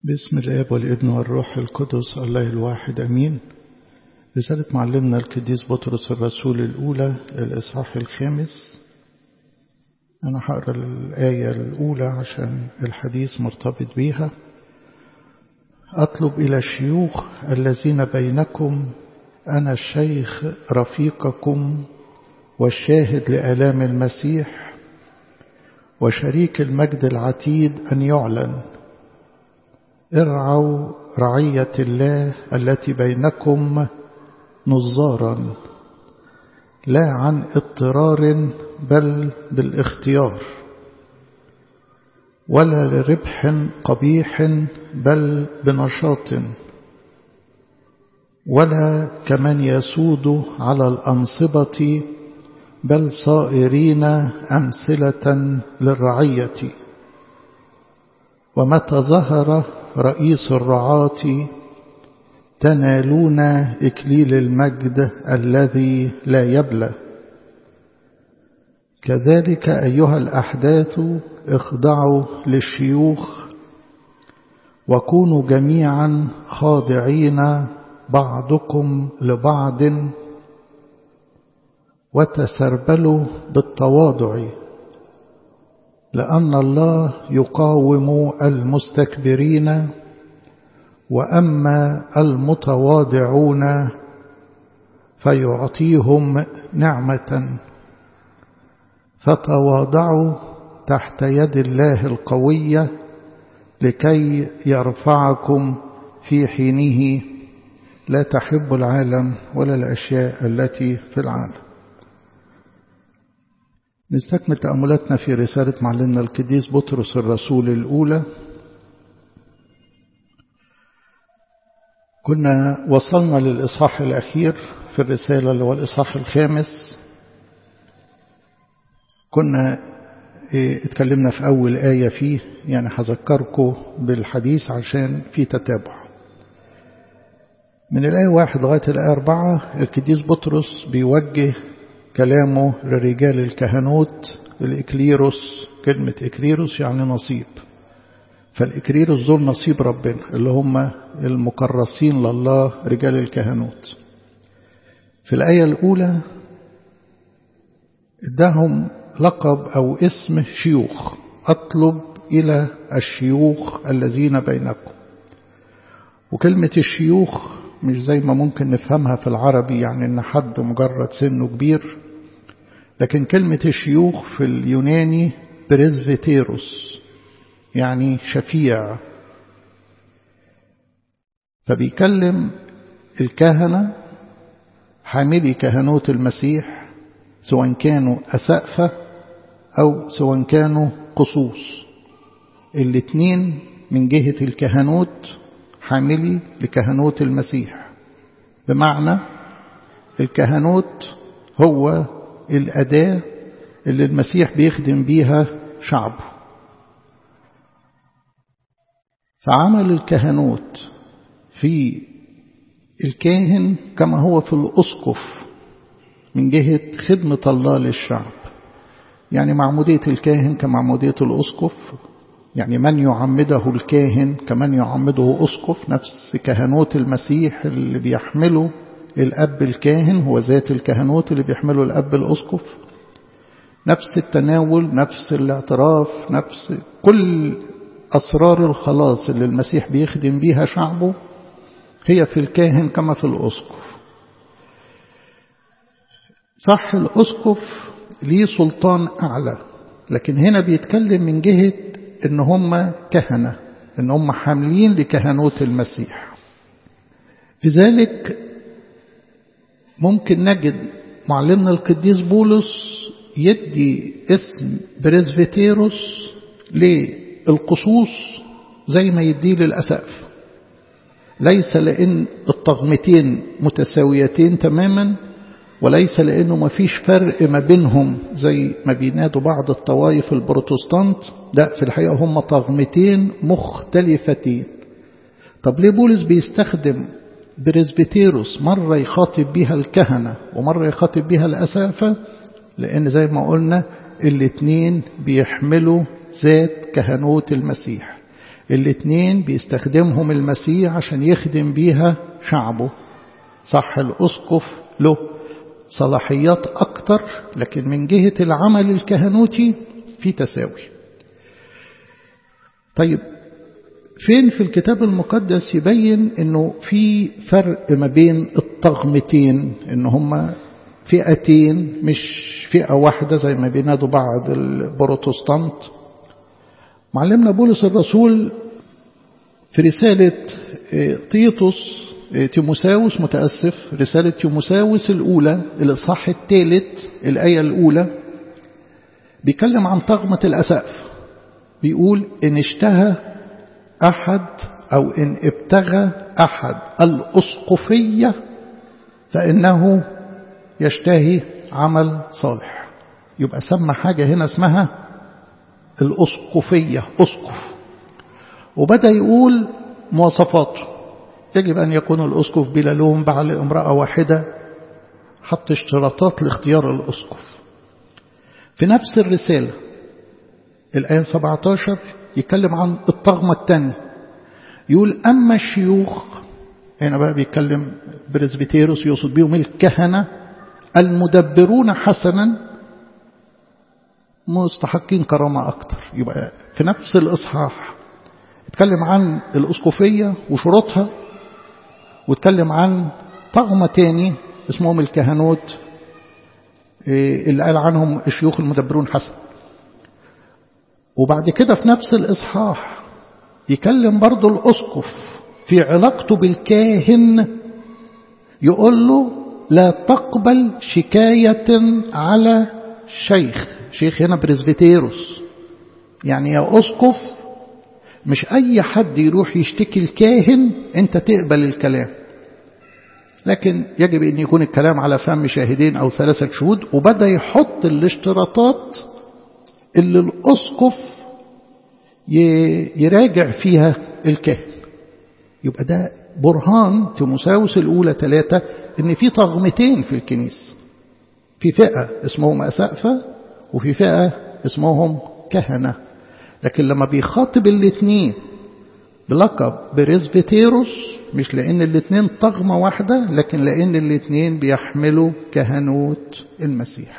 باسم الآب والابن والروح القدس الله الواحد أمين رسالة معلمنا القديس بطرس الرسول الأولى الإصحاح الخامس أنا هقرأ الآية الأولى عشان الحديث مرتبط بيها أطلب إلى الشيوخ الذين بينكم أنا الشيخ رفيقكم والشاهد لآلام المسيح وشريك المجد العتيد أن يعلن ارعوا رعية الله التي بينكم نظارا لا عن اضطرار بل بالاختيار ولا لربح قبيح بل بنشاط ولا كمن يسود على الأنصبة بل صائرين أمثلة للرعية ومتى ظهر رئيس الرعاة تنالون إكليل المجد الذي لا يبلى كذلك أيها الأحداث اخضعوا للشيوخ وكونوا جميعا خاضعين بعضكم لبعض وتسربلوا بالتواضع لأن الله يقاوم المستكبرين وأما المتواضعون فيعطيهم نعمة فتواضعوا تحت يد الله القوية لكي يرفعكم في حينه لا تحب العالم ولا الأشياء التي في العالم نستكمل تأملاتنا في رسالة معلمنا القديس بطرس الرسول الأولى كنا وصلنا للإصحاح الأخير في الرسالة اللي هو الإصحاح الخامس كنا اتكلمنا في أول آية فيه يعني هذكركم بالحديث عشان في تتابع من الآية واحد لغاية الآية أربعة القديس بطرس بيوجه كلامه لرجال الكهنوت الإكليروس كلمة إكليروس يعني نصيب فالإكليروس دول نصيب ربنا اللي هم المكرسين لله رجال الكهنوت في الآية الأولى اداهم لقب أو اسم شيوخ أطلب إلى الشيوخ الذين بينكم وكلمة الشيوخ مش زي ما ممكن نفهمها في العربي يعني ان حد مجرد سنه كبير لكن كلمة الشيوخ في اليوناني بريزفيتيروس يعني شفيع فبيكلم الكهنة حاملي كهنوت المسيح سواء كانوا أسقفة أو سواء كانوا قصوص الاتنين من جهة الكهنوت حاملي لكهنوت المسيح بمعنى الكهنوت هو الأداة اللي المسيح بيخدم بيها شعبه فعمل الكهنوت في الكاهن كما هو في الأسقف من جهة خدمة الله للشعب يعني معمودية الكاهن كمعمودية الأسقف يعني من يعمده الكاهن كمن يعمده أسقف نفس كهنوت المسيح اللي بيحمله الأب الكاهن هو ذات الكهنوت اللي بيحمله الأب الأسقف نفس التناول نفس الاعتراف نفس كل أسرار الخلاص اللي المسيح بيخدم بيها شعبه هي في الكاهن كما في الأسقف صح الأسقف ليه سلطان أعلى لكن هنا بيتكلم من جهة ان هم كهنة ان هم حاملين لكهنوت المسيح لذلك ممكن نجد معلمنا القديس بولس يدي اسم بريزفيتيروس للقصوص زي ما يديه للأسقف ليس لأن الطغمتين متساويتين تماما وليس لأنه ما فيش فرق ما بينهم زي ما بينادوا بعض الطوائف البروتستانت لا في الحقيقة هم طغمتين مختلفتين طب ليه بولس بيستخدم بريزبيتيروس مرة يخاطب بها الكهنة ومرة يخاطب بها الأسافة لأن زي ما قلنا الاتنين بيحملوا ذات كهنوت المسيح الاتنين بيستخدمهم المسيح عشان يخدم بيها شعبه صح الأسقف له صلاحيات أكتر لكن من جهة العمل الكهنوتي في تساوي طيب فين في الكتاب المقدس يبين انه في فرق ما بين الطغمتين ان هما فئتين مش فئة واحدة زي ما بينادوا بعض البروتستانت معلمنا بولس الرسول في رسالة تيتوس تيموساوس متأسف رسالة تيموساوس الأولى الإصحاح الثالث الآية الأولى بيتكلم عن طغمة الأسقف بيقول إن اشتهى أحد أو إن ابتغى أحد الأسقفية فإنه يشتهي عمل صالح يبقى سمى حاجة هنا اسمها الأسقفية أسقف وبدأ يقول مواصفاته يجب أن يكون الأسقف بلا لوم بعد امرأة واحدة حط اشتراطات لاختيار الأسقف في نفس الرسالة الآية 17 يتكلم عن الطغمة الثانية يقول أما الشيوخ هنا بقى بيتكلم برزبيتيروس يقصد بيهم الكهنة المدبرون حسنا مستحقين كرامة أكتر يبقى في نفس الإصحاح اتكلم عن الأسقفية وشروطها واتكلم عن طغمة تاني اسمهم الكهنوت اللي قال عنهم الشيوخ المدبرون حسن وبعد كده في نفس الإصحاح يكلم برضو الأسقف في علاقته بالكاهن يقول له لا تقبل شكاية على شيخ شيخ هنا برزبتيروس يعني يا أسقف مش أي حد يروح يشتكي الكاهن أنت تقبل الكلام لكن يجب أن يكون الكلام على فم شاهدين أو ثلاثة شهود وبدأ يحط الاشتراطات اللي الأسقف يراجع فيها الكاهن يبقى ده برهان تيموساوس الأولى ثلاثة إن في طغمتين في الكنيسة في فئة اسمهم أسقفة وفي فئة اسمهم كهنة لكن لما بيخاطب الاثنين بلقب بريزبيتيروس مش لأن الاثنين طغمة واحدة لكن لأن الاثنين بيحملوا كهنوت المسيح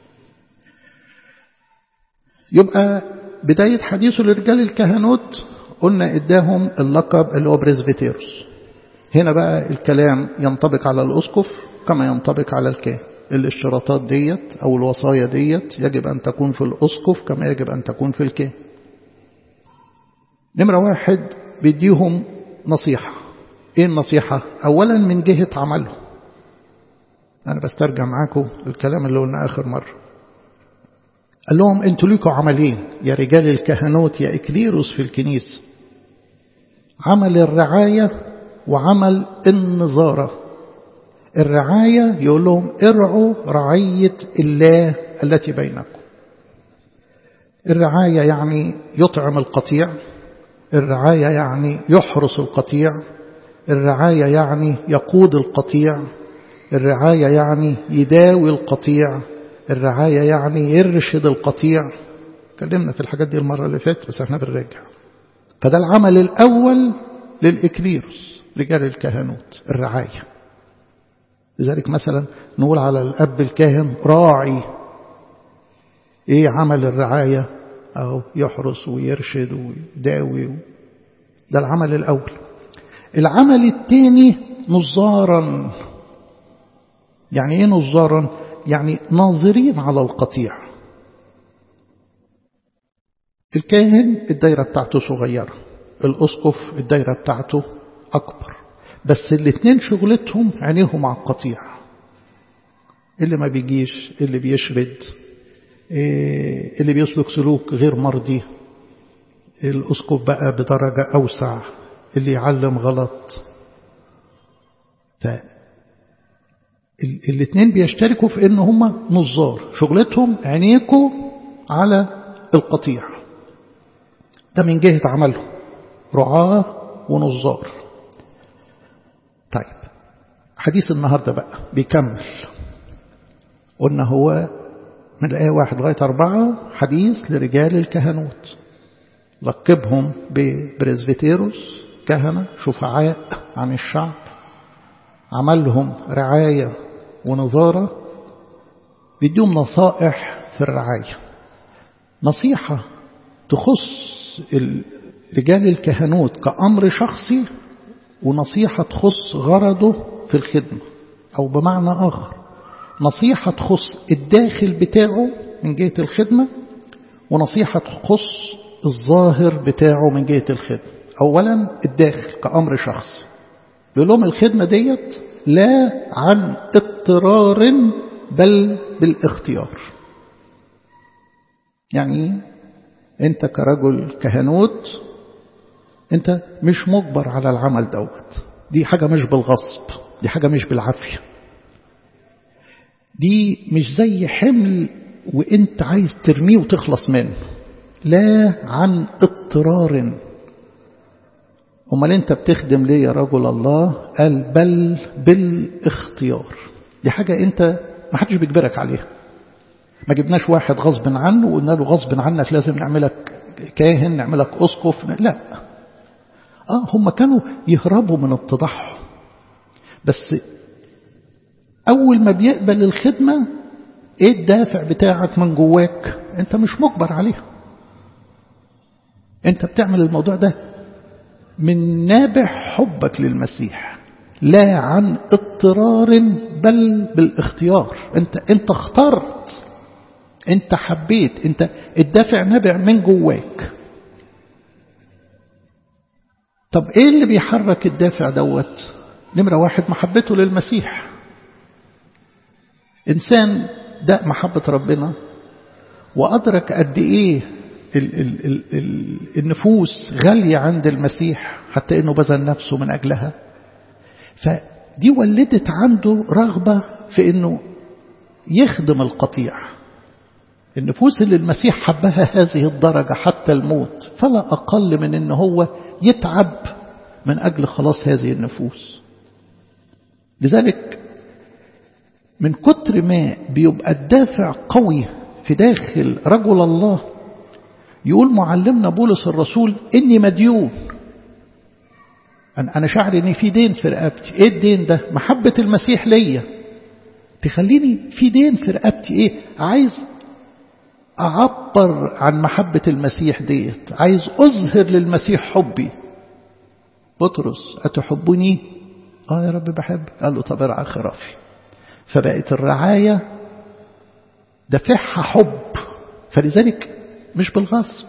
يبقى بداية حديثه لرجال الكهنوت قلنا اداهم اللقب اللي هو بريزبيتيروس هنا بقى الكلام ينطبق على الأسقف كما ينطبق على الكاهن الاشتراطات ديت أو الوصايا ديت يجب أن تكون في الأسقف كما يجب أن تكون في الكاهن نمرة واحد بيديهم نصيحة ايه النصيحة اولا من جهة عملهم انا بسترجع معاكم الكلام اللي قلنا اخر مرة قال لهم انتوا ليكوا عملين يا رجال الكهنوت يا اكليروس في الكنيسة عمل الرعاية وعمل النظارة الرعاية يقول لهم ارعوا رعية الله التي بينكم الرعاية يعني يطعم القطيع الرعاية يعني يحرس القطيع الرعاية يعني يقود القطيع الرعاية يعني يداوي القطيع الرعاية يعني يرشد القطيع اتكلمنا في الحاجات دي المرة اللي فاتت بس احنا بنرجع فده العمل الأول للإكليروس رجال الكهنوت الرعاية لذلك مثلا نقول على الأب الكاهن راعي ايه عمل الرعاية أو يحرس ويرشد ويداوي ده العمل الأول العمل الثاني نظارا يعني ايه نظارا يعني ناظرين على القطيع الكاهن الدايرة بتاعته صغيرة الأسقف الدايرة بتاعته أكبر بس الاثنين شغلتهم عينيهم على القطيع اللي ما بيجيش اللي بيشرد اللي بيسلك سلوك غير مرضي الأسقف بقى بدرجة أوسع اللي يعلم غلط ف الاثنين بيشتركوا في ان هم نظار شغلتهم عينيكوا على القطيع ده من جهة عملهم رعاة ونظار طيب حديث النهاردة بقى بيكمل قلنا هو من الآية واحد لغاية أربعة حديث لرجال الكهنوت لقبهم ببرزبتيروس كهنة شفعاء عن الشعب عملهم رعاية ونظارة بيديهم نصائح في الرعاية نصيحة تخص رجال الكهنوت كأمر شخصي ونصيحة تخص غرضه في الخدمة أو بمعنى آخر نصيحة تخص الداخل بتاعه من جهة الخدمة ونصيحة تخص الظاهر بتاعه من جهة الخدمة أولا الداخل كأمر شخصي بيقول لهم الخدمة ديت لا عن اضطرار بل بالاختيار يعني انت كرجل كهنوت انت مش مجبر على العمل دوت دي حاجة مش بالغصب دي حاجة مش بالعافية دي مش زي حمل وانت عايز ترميه وتخلص منه لا عن اضطرار امال انت بتخدم ليه يا رجل الله قال بل بالاختيار دي حاجة انت ما حدش بيجبرك عليها ما جبناش واحد غصب عنه وقلنا له غصب عنك لازم نعملك كاهن نعملك اسقف لا اه هم كانوا يهربوا من التضحي بس اول ما بيقبل الخدمه ايه الدافع بتاعك من جواك انت مش مجبر عليها انت بتعمل الموضوع ده من نابع حبك للمسيح لا عن اضطرار بل بالاختيار انت انت اخترت انت حبيت انت الدافع نابع من جواك طب ايه اللي بيحرك الدافع دوت نمرة واحد محبته للمسيح انسان ده محبة ربنا وأدرك قد ايه ال ال ال ال النفوس غالية عند المسيح حتى انه بذل نفسه من اجلها فدي ولدت عنده رغبة في انه يخدم القطيع النفوس اللي المسيح حبها هذه الدرجة حتى الموت فلا أقل من أن هو يتعب من أجل خلاص هذه النفوس لذلك من كتر ما بيبقى الدافع قوي في داخل رجل الله يقول معلمنا بولس الرسول إني مديون أنا شعري إن في دين في رقبتي إيه الدين ده محبة المسيح ليا تخليني في دين في رقبتي إيه عايز أعبر عن محبة المسيح ديت عايز أظهر للمسيح حبي بطرس أتحبني آه يا رب بحب قال له طب ارعى خرافي فبقت الرعاية دافعها حب فلذلك مش بالغصب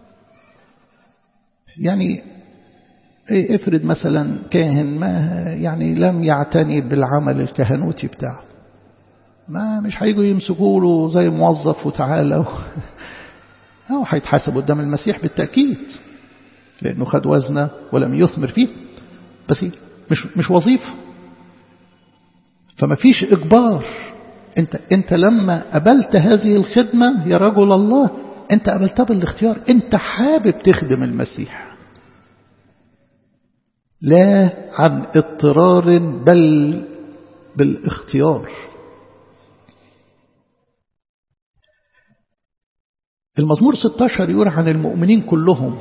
يعني افرض مثلا كاهن ما يعني لم يعتني بالعمل الكهنوتي بتاعه ما مش هيجوا يمسكوا له زي موظف وتعالى أو هيتحاسب قدام المسيح بالتأكيد لأنه خد وزنه ولم يثمر فيه بس مش مش وظيفة فما فيش إجبار أنت أنت لما قبلت هذه الخدمة يا رجل الله أنت قبلتها بالاختيار أنت حابب تخدم المسيح لا عن اضطرار بل بالاختيار المزمور 16 يقول عن المؤمنين كلهم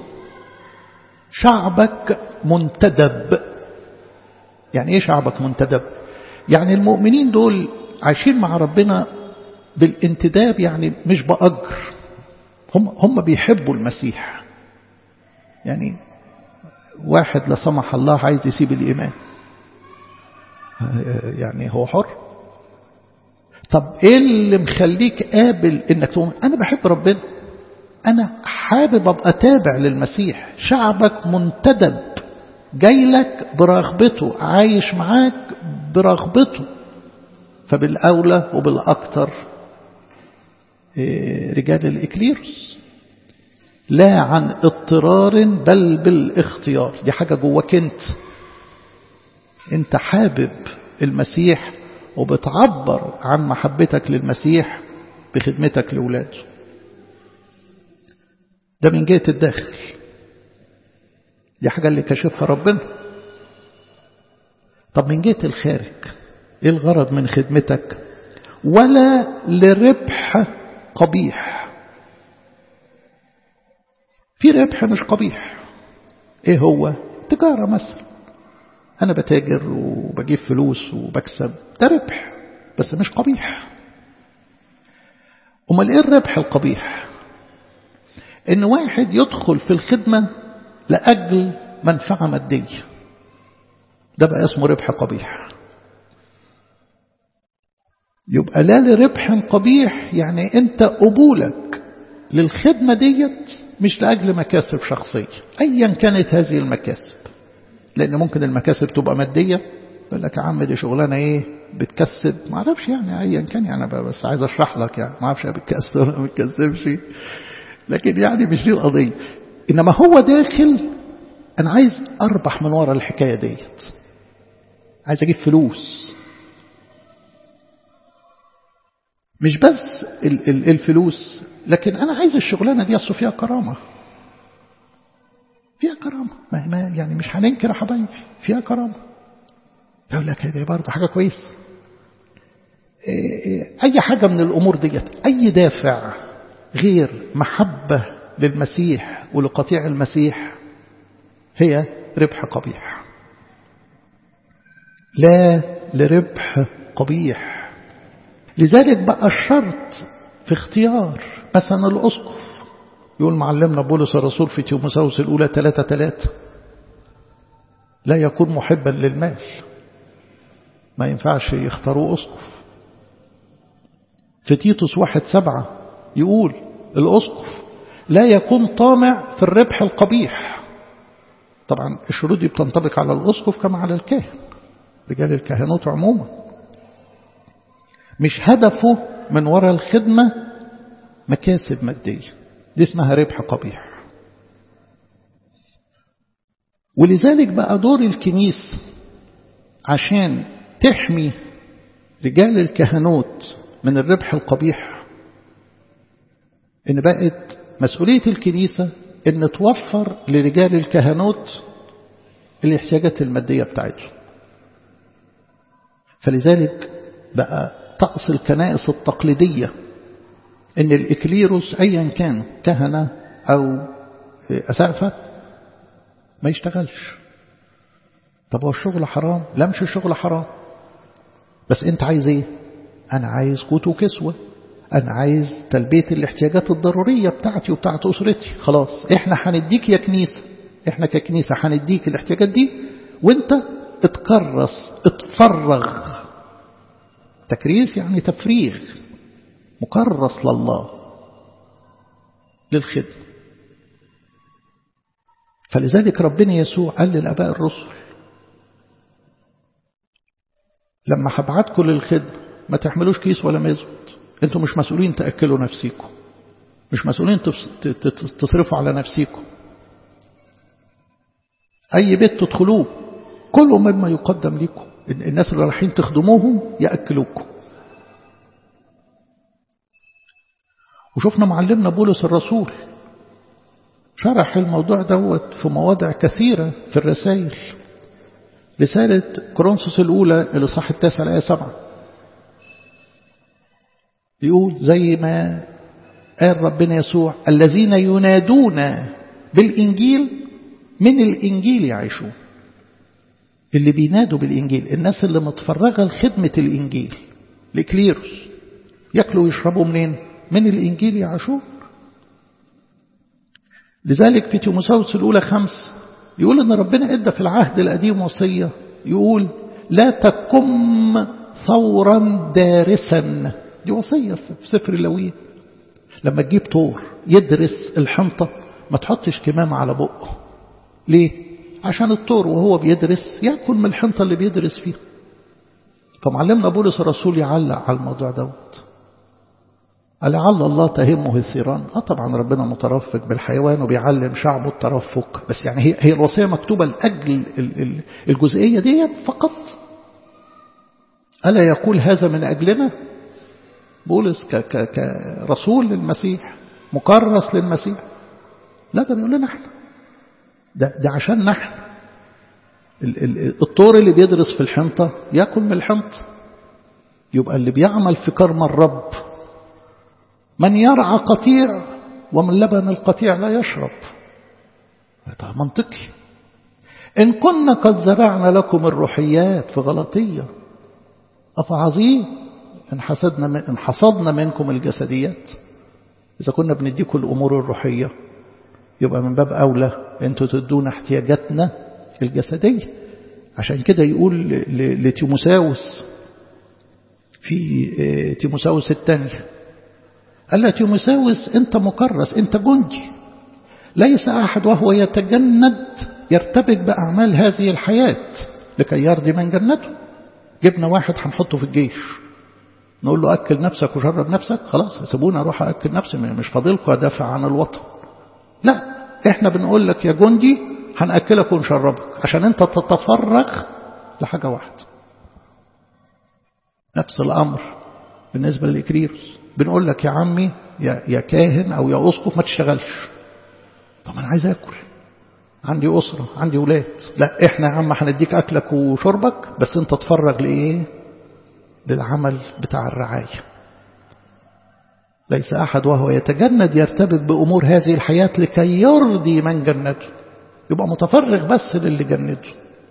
شعبك منتدب يعني ايه شعبك منتدب يعني المؤمنين دول عايشين مع ربنا بالانتداب يعني مش بأجر هم هم بيحبوا المسيح يعني واحد لا سمح الله عايز يسيب الإيمان يعني هو حر طب ايه اللي مخليك قابل انك تقول انا بحب ربنا انا حابب ابقى تابع للمسيح شعبك منتدب جاي لك برغبته عايش معاك برغبته فبالاولى وبالاكثر رجال الاكليروس لا عن اضطرار بل بالاختيار دي حاجه جواك انت انت حابب المسيح وبتعبر عن محبتك للمسيح بخدمتك لولاده ده من جهة الداخل دي حاجة اللي كشفها ربنا طب من جهة الخارج ايه الغرض من خدمتك ولا لربح قبيح في ربح مش قبيح ايه هو تجارة مثلا انا بتاجر وبجيب فلوس وبكسب ده ربح بس مش قبيح امال ايه الربح القبيح ان واحد يدخل في الخدمة لأجل منفعة مادية ده بقى اسمه ربح قبيح يبقى لا لربح قبيح يعني انت قبولك للخدمة ديت مش لأجل مكاسب شخصية أيا كانت هذه المكاسب لأن ممكن المكاسب تبقى مادية يقول لك يا عم دي شغلانة ايه بتكسب ما اعرفش يعني ايا كان يعني بس عايز اشرح لك يعني ما اعرفش بتكسب ولا ما بتكسبش لكن يعني مش دي القضية انما هو داخل انا عايز اربح من ورا الحكاية ديت عايز اجيب فلوس مش بس الفلوس لكن انا عايز الشغلانة دي اصل فيها كرامة فيها كرامة ما ما يعني مش هننكر يا حبايبي فيها كرامة يقول لك دي برضه حاجة كويسة أي حاجة من الأمور ديت أي دافع غير محبة للمسيح ولقطيع المسيح هي ربح قبيح لا لربح قبيح لذلك بقى الشرط في اختيار مثلا الأسقف يقول معلمنا بولس الرسول في تيموساوس الأولى ثلاثة ثلاثة لا يكون محبا للمال ما ينفعش يختاروا أسقف في تيتوس واحد سبعة يقول الأسقف لا يكون طامع في الربح القبيح طبعا الشروط دي بتنطبق على الأسقف كما على الكاهن رجال الكهنوت عموما مش هدفه من وراء الخدمة مكاسب مادية دي اسمها ربح قبيح ولذلك بقى دور الكنيس عشان تحمي رجال الكهنوت من الربح القبيح ان بقت مسؤولية الكنيسة ان توفر لرجال الكهنوت الاحتياجات المادية بتاعتهم فلذلك بقى طقس الكنائس التقليدية ان الإكليروس أيا كان كهنة أو أسقفة ما يشتغلش طب هو الشغل حرام لا مش الشغل حرام بس انت عايز ايه انا عايز قوت وكسوة انا عايز تلبية الاحتياجات الضرورية بتاعتي وبتاعت اسرتي خلاص احنا هنديك يا كنيسة احنا ككنيسة هنديك الاحتياجات دي وانت اتكرس اتفرغ تكريس يعني تفريغ مكرس لله للخدمة فلذلك ربنا يسوع قال للأباء الرسل لما هبعتكم للخدمة ما تحملوش كيس ولا مزود انتوا مش مسؤولين تأكلوا نفسيكم مش مسؤولين تصرفوا على نفسيكم أي بيت تدخلوه كله مما يقدم لكم الناس اللي رايحين تخدموهم يأكلوكم وشفنا معلمنا بولس الرسول شرح الموضوع دوت في مواضع كثيرة في الرسائل رسالة كورنثوس الأولى الإصحاح التاسع الآية سبعة يقول زي ما قال ربنا يسوع الذين ينادون بالإنجيل من الإنجيل يعيشون اللي بينادوا بالإنجيل الناس اللي متفرغة لخدمة الإنجيل لكليروس يأكلوا ويشربوا منين من الإنجيل يعيشون لذلك في تيموساوس الأولى خمس يقول أن ربنا إدى في العهد القديم وصية يقول لا تكم ثورا دارسا دي وصية في سفر اللوية لما تجيب طور يدرس الحنطة ما تحطش كمامة على بقه ليه؟ عشان الطور وهو بيدرس يأكل من الحنطة اللي بيدرس فيها فمعلمنا بولس الرسول يعلق على الموضوع دوت لعل الله تهمه الثيران اه طبعا ربنا مترفق بالحيوان وبيعلم شعبه الترفق بس يعني هي هي الوصيه مكتوبه لاجل الجزئيه دي فقط الا يقول هذا من اجلنا بولس كرسول للمسيح مكرس للمسيح لا ده بيقول لنا احنا ده ده عشان نحن الطور اللي بيدرس في الحنطه ياكل من الحنطه يبقى اللي بيعمل في كرم الرب من يرعى قطيع ومن لبن القطيع لا يشرب منطقي إن كنا قد زرعنا لكم الروحيات في غلطية أفعظيم إن حسدنا من إن حصدنا منكم الجسديات إذا كنا بنديكم الأمور الروحية يبقى من باب أولى أنتوا تدونا احتياجاتنا الجسدية عشان كده يقول لتيموساوس في تيموساوس الثانية قال له تيموساوس أنت مكرس أنت جندي ليس أحد وهو يتجند يرتبط بأعمال هذه الحياة لكي يرضي من جنته جبنا واحد هنحطه في الجيش نقول له أكل نفسك وشرب نفسك خلاص سيبونا أروح أكل نفسي مش فاضلكم أدافع عن الوطن لا إحنا بنقول لك يا جندي هنأكلك ونشربك عشان أنت تتفرغ لحاجة واحدة نفس الأمر بالنسبة للإكريروس بنقول لك يا عمي يا, يا كاهن أو يا أسقف ما تشتغلش طب أنا عايز أكل عندي أسرة عندي ولاد لا إحنا يا عم هنديك أكلك وشربك بس أنت تفرغ لإيه للعمل بتاع الرعاية ليس أحد وهو يتجند يرتبط بأمور هذه الحياة لكي يرضي من جنته يبقى متفرغ بس للي جنته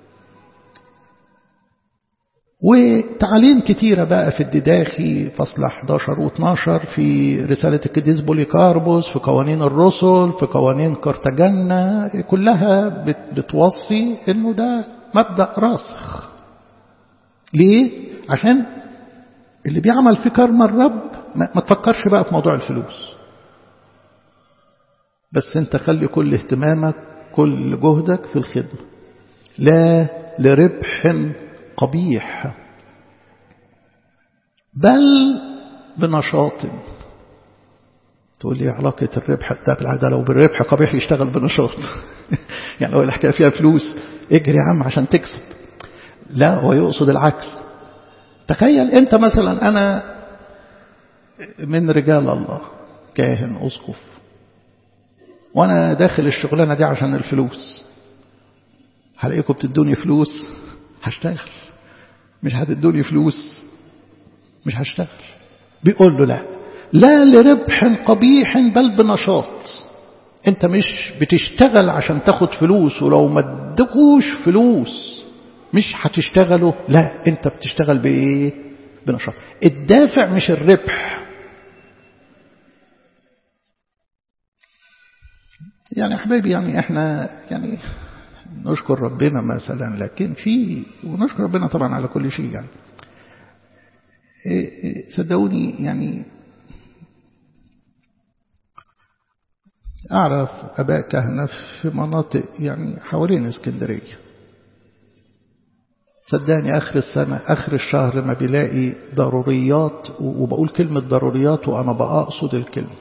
وتعاليم كتيرة بقى في الدداخي فصل 11 و12 في رسالة القديس بوليكاربوس في قوانين الرسل في قوانين كرتجنة كلها بتوصي انه ده مبدأ راسخ ليه؟ عشان اللي بيعمل في كرم الرب ما تفكرش بقى في موضوع الفلوس بس انت خلي كل اهتمامك كل جهدك في الخدمة لا لربح قبيح بل بنشاط تقول لي علاقة الربح ده بالعادة لو بالربح قبيح يشتغل بنشاط يعني لو الحكاية فيها فلوس اجري يا عم عشان تكسب لا هو يقصد العكس تخيل انت مثلا انا من رجال الله كاهن اسقف وانا داخل الشغلانه دي عشان الفلوس هلاقيكم بتدوني فلوس هشتغل مش هتدوني فلوس مش هشتغل بيقول له لا لا لربح قبيح بل بنشاط انت مش بتشتغل عشان تاخد فلوس ولو ما ادكوش فلوس مش هتشتغلوا لا انت بتشتغل بايه بنشاط الدافع مش الربح يعني حبايبي يعني احنا يعني نشكر ربنا مثلا لكن في ونشكر ربنا طبعا على كل شيء يعني صدقوني يعني أعرف أباء كهنة في مناطق يعني حوالين اسكندرية صدقني آخر السنة آخر الشهر ما بيلاقي ضروريات وبقول كلمة ضروريات وأنا بقصد الكلمة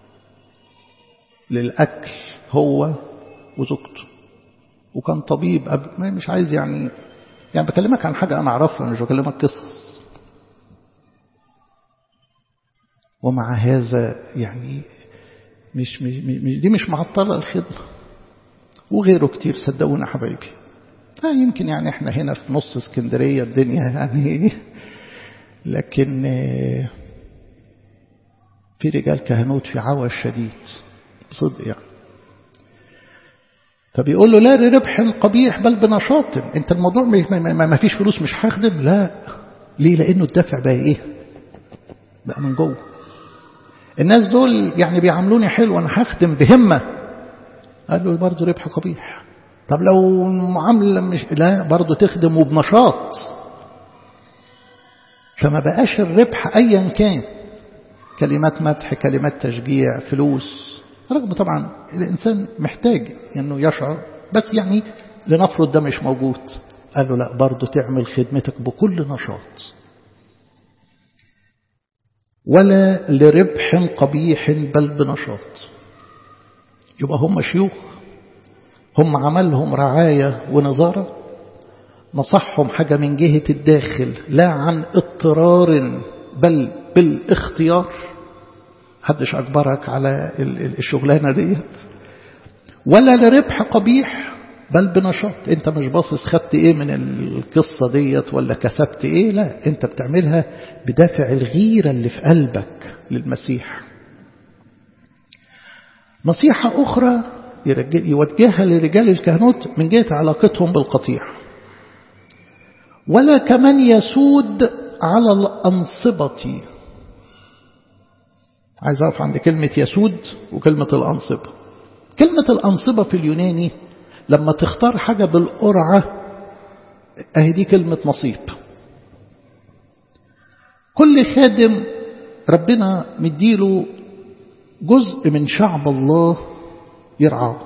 للأكل هو وزوجته وكان طبيب أب... مش عايز يعني يعني بكلمك عن حاجة أنا أعرفها مش بكلمك قصص ومع هذا يعني مش, مش, مش دي مش معطلة الخدمة وغيره كتير صدقونا حبايبي يمكن يعني احنا هنا في نص اسكندرية الدنيا يعني لكن في رجال كهنوت في عوى شديد بصدق يعني فبيقول له لا لربح قبيح بل بنشاط انت الموضوع ما فيش فلوس مش هخدم لا ليه لانه الدافع بقى ايه بقى من جوه الناس دول يعني بيعاملوني حلو انا هخدم بهمه قال له برضه ربح قبيح طب لو معامله مش لا برضه تخدم وبنشاط فما بقاش الربح ايا كان كلمات مدح كلمات تشجيع فلوس رغم طبعا الإنسان محتاج أنه يشعر بس يعني لنفرض ده مش موجود قال له لا برضه تعمل خدمتك بكل نشاط ولا لربح قبيح بل بنشاط يبقى هم شيوخ هم عملهم رعاية ونظارة نصحهم حاجة من جهة الداخل لا عن اضطرار بل بالاختيار حدش أجبرك على الشغلانة ديت ولا لربح قبيح بل بنشاط انت مش باصص خدت ايه من القصة ديت ولا كسبت ايه لا انت بتعملها بدافع الغيرة اللي في قلبك للمسيح نصيحة أخرى يوجهها لرجال الكهنوت من جهة علاقتهم بالقطيع ولا كمان يسود على الأنصبة عايز أقف عند كلمة يسود وكلمة الأنصبة كلمة الأنصبة في اليوناني لما تختار حاجة بالقرعة أهي دي كلمة نصيب كل خادم ربنا مديله جزء من شعب الله يرعاه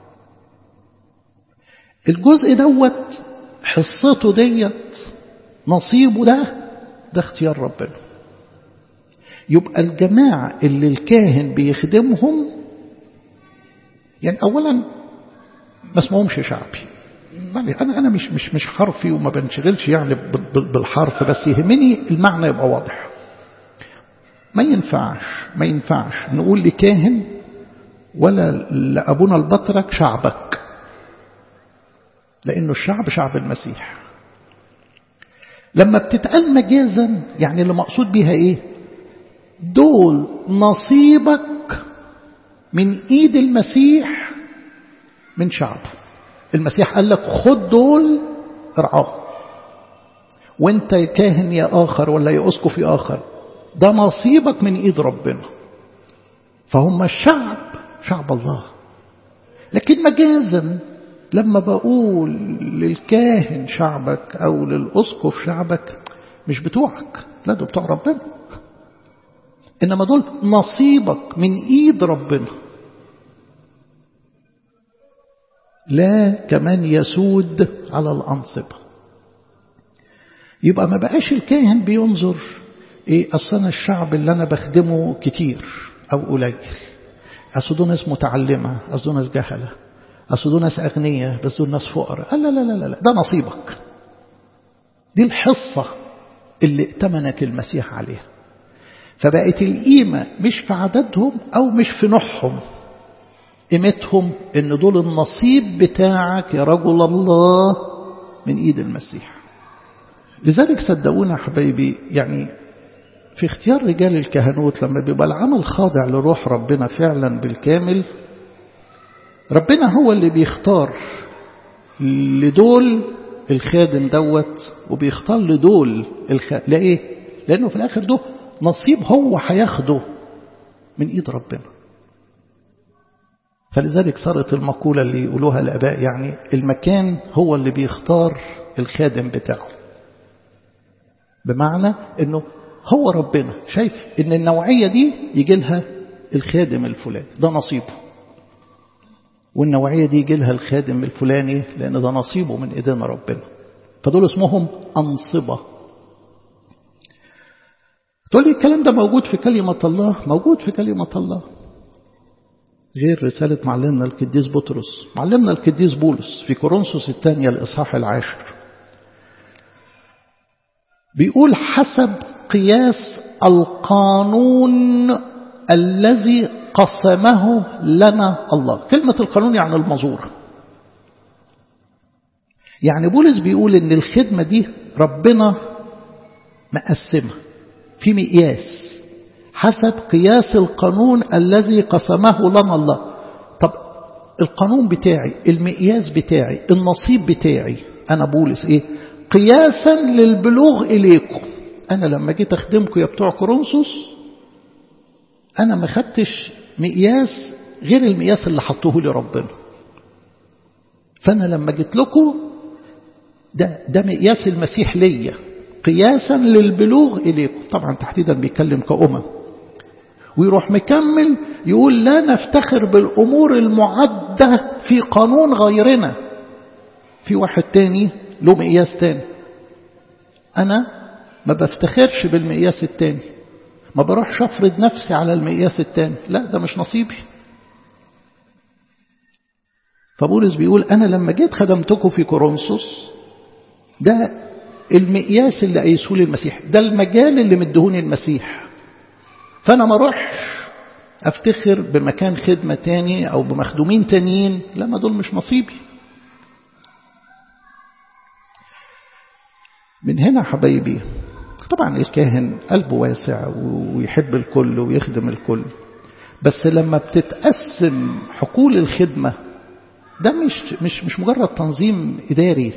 الجزء دوت حصته ديت نصيبه ده ده اختيار ربنا يبقى الجماعة اللي الكاهن بيخدمهم يعني أولا ما اسمهمش شعبي أنا أنا مش مش مش حرفي وما بنشغلش يعني بالحرف بس يهمني المعنى يبقى واضح ما ينفعش ما ينفعش نقول لكاهن ولا لأبونا البطرك شعبك لأنه الشعب شعب المسيح لما بتتقال مجازا يعني اللي مقصود بيها ايه دول نصيبك من ايد المسيح من شعبه المسيح قال لك خد دول ارعاهم وانت كاهن يا اخر ولا يا اسقف يا اخر ده نصيبك من ايد ربنا فهم الشعب شعب الله لكن مجازا لما بقول للكاهن شعبك او للاسقف شعبك مش بتوعك لا ده بتوع ربنا انما دول نصيبك من ايد ربنا لا كمان يسود على الأنصبة يبقى ما بقاش الكاهن بينظر ايه اصل انا الشعب اللي انا بخدمه كتير او قليل اصل دول ناس متعلمه اصل دول ناس جهله اصل دول ناس اغنياء بس دول ناس فقراء لا لا لا لا ده نصيبك دي الحصه اللي ائتمنك المسيح عليها فبقت القيمه مش في عددهم او مش في نوعهم قيمتهم ان دول النصيب بتاعك يا رجل الله من ايد المسيح لذلك صدقونا حبايبي يعني في اختيار رجال الكهنوت لما بيبقى العمل خاضع لروح ربنا فعلا بالكامل ربنا هو اللي بيختار لدول الخادم دوت وبيختار لدول الخادم ليه؟ لأنه في الآخر ده نصيب هو هياخده من إيد ربنا فلذلك صارت المقولة اللي يقولوها الآباء يعني المكان هو اللي بيختار الخادم بتاعه بمعنى أنه هو ربنا شايف أن النوعية دي يجي لها الخادم الفلاني ده نصيبه والنوعية دي يجي لها الخادم الفلاني لأن ده نصيبه من إيدينا ربنا فدول اسمهم أنصبة تقول لي الكلام ده موجود في كلمة الله موجود في كلمة الله غير رسالة معلمنا القديس بطرس معلمنا القديس بولس في كورنثوس الثانية الإصحاح العاشر بيقول حسب قياس القانون الذي قسمه لنا الله كلمة القانون يعني المزور يعني بولس بيقول ان الخدمة دي ربنا مقسمها في مقياس حسب قياس القانون الذي قسمه لنا الله طب القانون بتاعي المقياس بتاعي النصيب بتاعي أنا بولس إيه قياسا للبلوغ إليكم أنا لما جيت أخدمكم يا بتوع كورنثوس أنا ما خدتش مقياس غير المقياس اللي حطوه لي ربنا فأنا لما جيت لكم ده ده مقياس المسيح ليا قياسا للبلوغ إليكم طبعا تحديدا بيتكلم كأمم ويروح مكمل يقول لا نفتخر بالأمور المعدة في قانون غيرنا في واحد تاني له مقياس تاني أنا ما بفتخرش بالمقياس التاني ما بروحش أفرض نفسي على المقياس التاني لا ده مش نصيبي فبولس بيقول أنا لما جيت خدمتكم في كورنثوس ده المقياس اللي قيسوه المسيح ده المجال اللي مدهوني المسيح فأنا ما اروحش أفتخر بمكان خدمة تاني أو بمخدومين تانيين لا ما دول مش نصيبي من هنا حبايبي طبعا الكاهن قلبه واسع ويحب الكل ويخدم الكل بس لما بتتقسم حقول الخدمة ده مش مش مش مجرد تنظيم إداري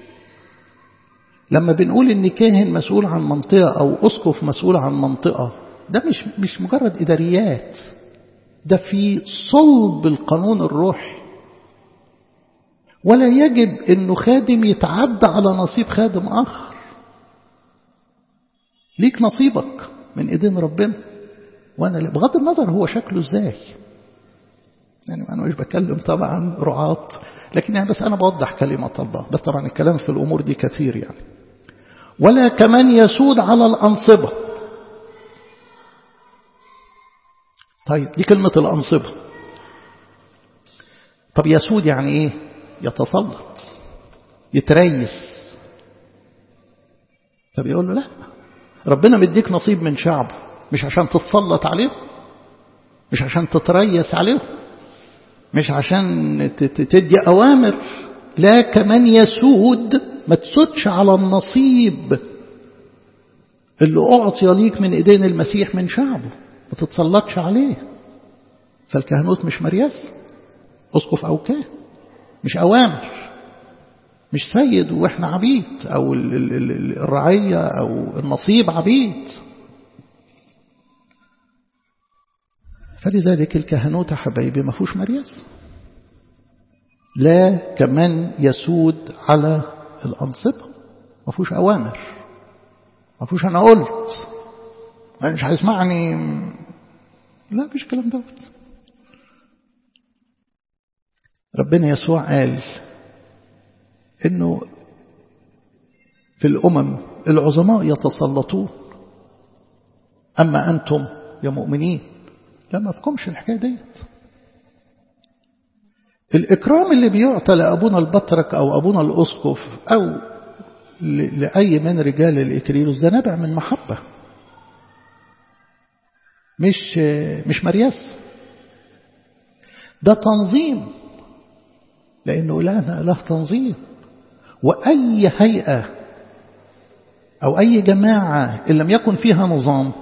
لما بنقول إن كاهن مسؤول عن منطقة أو أسقف مسؤول عن منطقة ده مش مش مجرد إداريات ده في صلب القانون الروحي ولا يجب أنه خادم يتعدى على نصيب خادم آخر ليك نصيبك من إيدين ربنا وأنا بغض النظر هو شكله إزاي يعني أنا مش بتكلم طبعا رعاة لكن يعني بس أنا بوضح كلمة الله بس طبعا الكلام في الأمور دي كثير يعني ولا كمان يسود على الأنصبة طيب دي كلمة الأنصبة طب يسود يعني إيه يتسلط يتريس طب يقول له لا ربنا مديك نصيب من شعبه مش عشان تتسلط عليه مش عشان تتريس عليه مش عشان تدي أوامر لا كمان يسود ما تسودش على النصيب اللي أعطي ليك من إيدين المسيح من شعبه ما تتسلطش عليه فالكهنوت مش مرياس أسقف أو كاهن مش أوامر مش سيد وإحنا عبيد أو الرعية أو النصيب عبيد فلذلك الكهنوت حبايبي ما فيهوش مرياس لا كمان يسود على الأنصبة ما فيهوش أوامر ما فيهوش أنا قلت مش هيسمعني لا مفيش كلام دوت ربنا يسوع قال انه في الامم العظماء يتسلطون اما انتم يا مؤمنين لا ما فيكمش الحكايه ديت الاكرام اللي بيعطى لابونا البطرك او ابونا الاسقف او لاي من رجال الاكريروس ده نابع من محبه مش مش مرياس ده تنظيم لأنه إلهنا إله تنظيم وأي هيئة أو أي جماعة إن لم يكن فيها نظام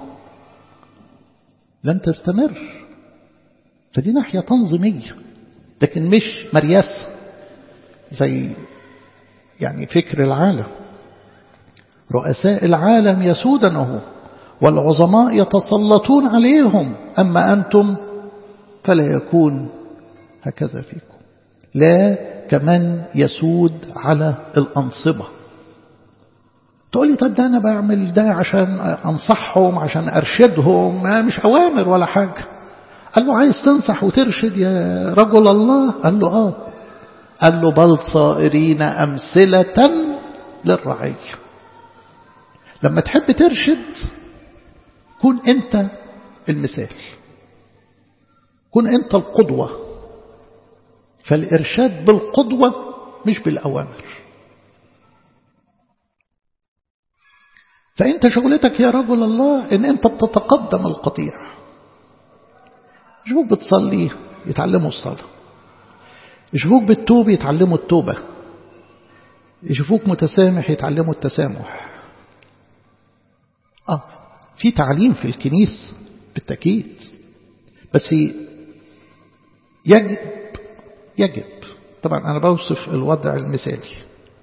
لن تستمر فدي ناحية تنظيمية لكن مش مرياس زي يعني فكر العالم رؤساء العالم يسودنه والعظماء يتسلطون عليهم أما أنتم فلا يكون هكذا فيكم لا كمن يسود على الأنصبة تقول لي طب ده أنا بعمل ده عشان أنصحهم عشان أرشدهم ما مش أوامر ولا حاجة قال له عايز تنصح وترشد يا رجل الله قال له آه قال له بل صائرين أمثلة للرعية لما تحب ترشد كن أنت المثال كن أنت القدوة فالإرشاد بالقدوة مش بالأوامر فأنت شغلتك يا رجل الله إن أنت بتتقدم القطيع يشوفوك بتصلي يتعلموا الصلاة يشوفوك بالتوب يتعلموا التوبة يشوفوك متسامح يتعلموا التسامح آه في تعليم في الكنيس بالتأكيد بس يجب يجب طبعا أنا بوصف الوضع المثالي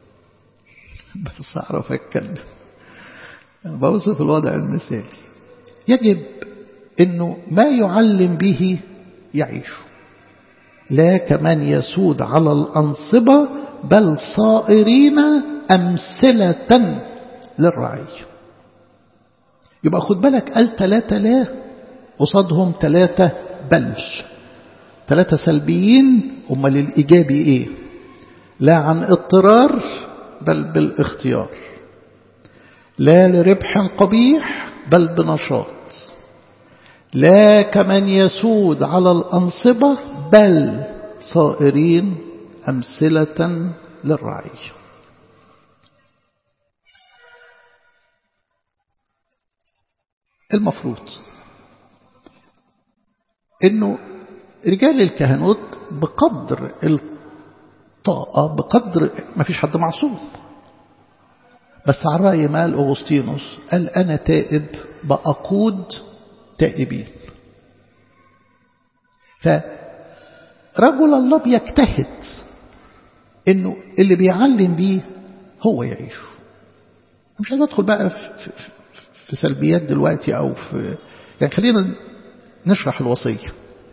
بس أعرف أتكلم أنا بوصف الوضع المثالي يجب أنه ما يعلم به يعيش لا كمن يسود على الأنصبة بل صائرين أمثلة للرعية يبقى خد بالك قال ثلاثة لا قصادهم ثلاثة بل ثلاثة سلبيين هم للإيجابي إيه لا عن اضطرار بل بالاختيار لا لربح قبيح بل بنشاط لا كمن يسود على الأنصبة بل صائرين أمثلة للرعية المفروض انه رجال الكهنوت بقدر الطاقة بقدر ما فيش حد معصوم بس على رأي ما قال أغسطينوس قال أنا تائب بأقود تائبين فرجل الله بيجتهد انه اللي بيعلم بيه هو يعيشه مش عايز ادخل بقى في, في, في سلبيات دلوقتي او في يعني خلينا نشرح الوصيه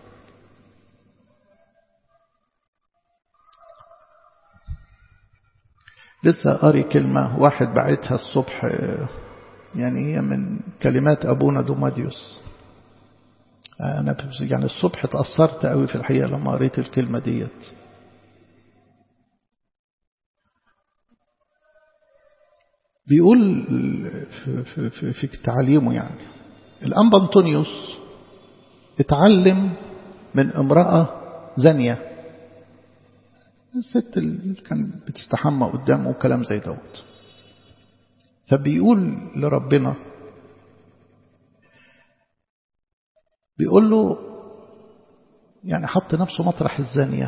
لسه قاري كلمة واحد بعتها الصبح يعني هي من كلمات أبونا دوماديوس أنا يعني الصبح تأثرت قوي في الحقيقة لما قريت الكلمة ديت بيقول في, في, في, في تعليمه يعني الأنبا أنطونيوس اتعلم من امرأة زانية الست اللي كان بتستحمى قدامه وكلام زي دوت فبيقول لربنا بيقول له يعني حط نفسه مطرح الزانية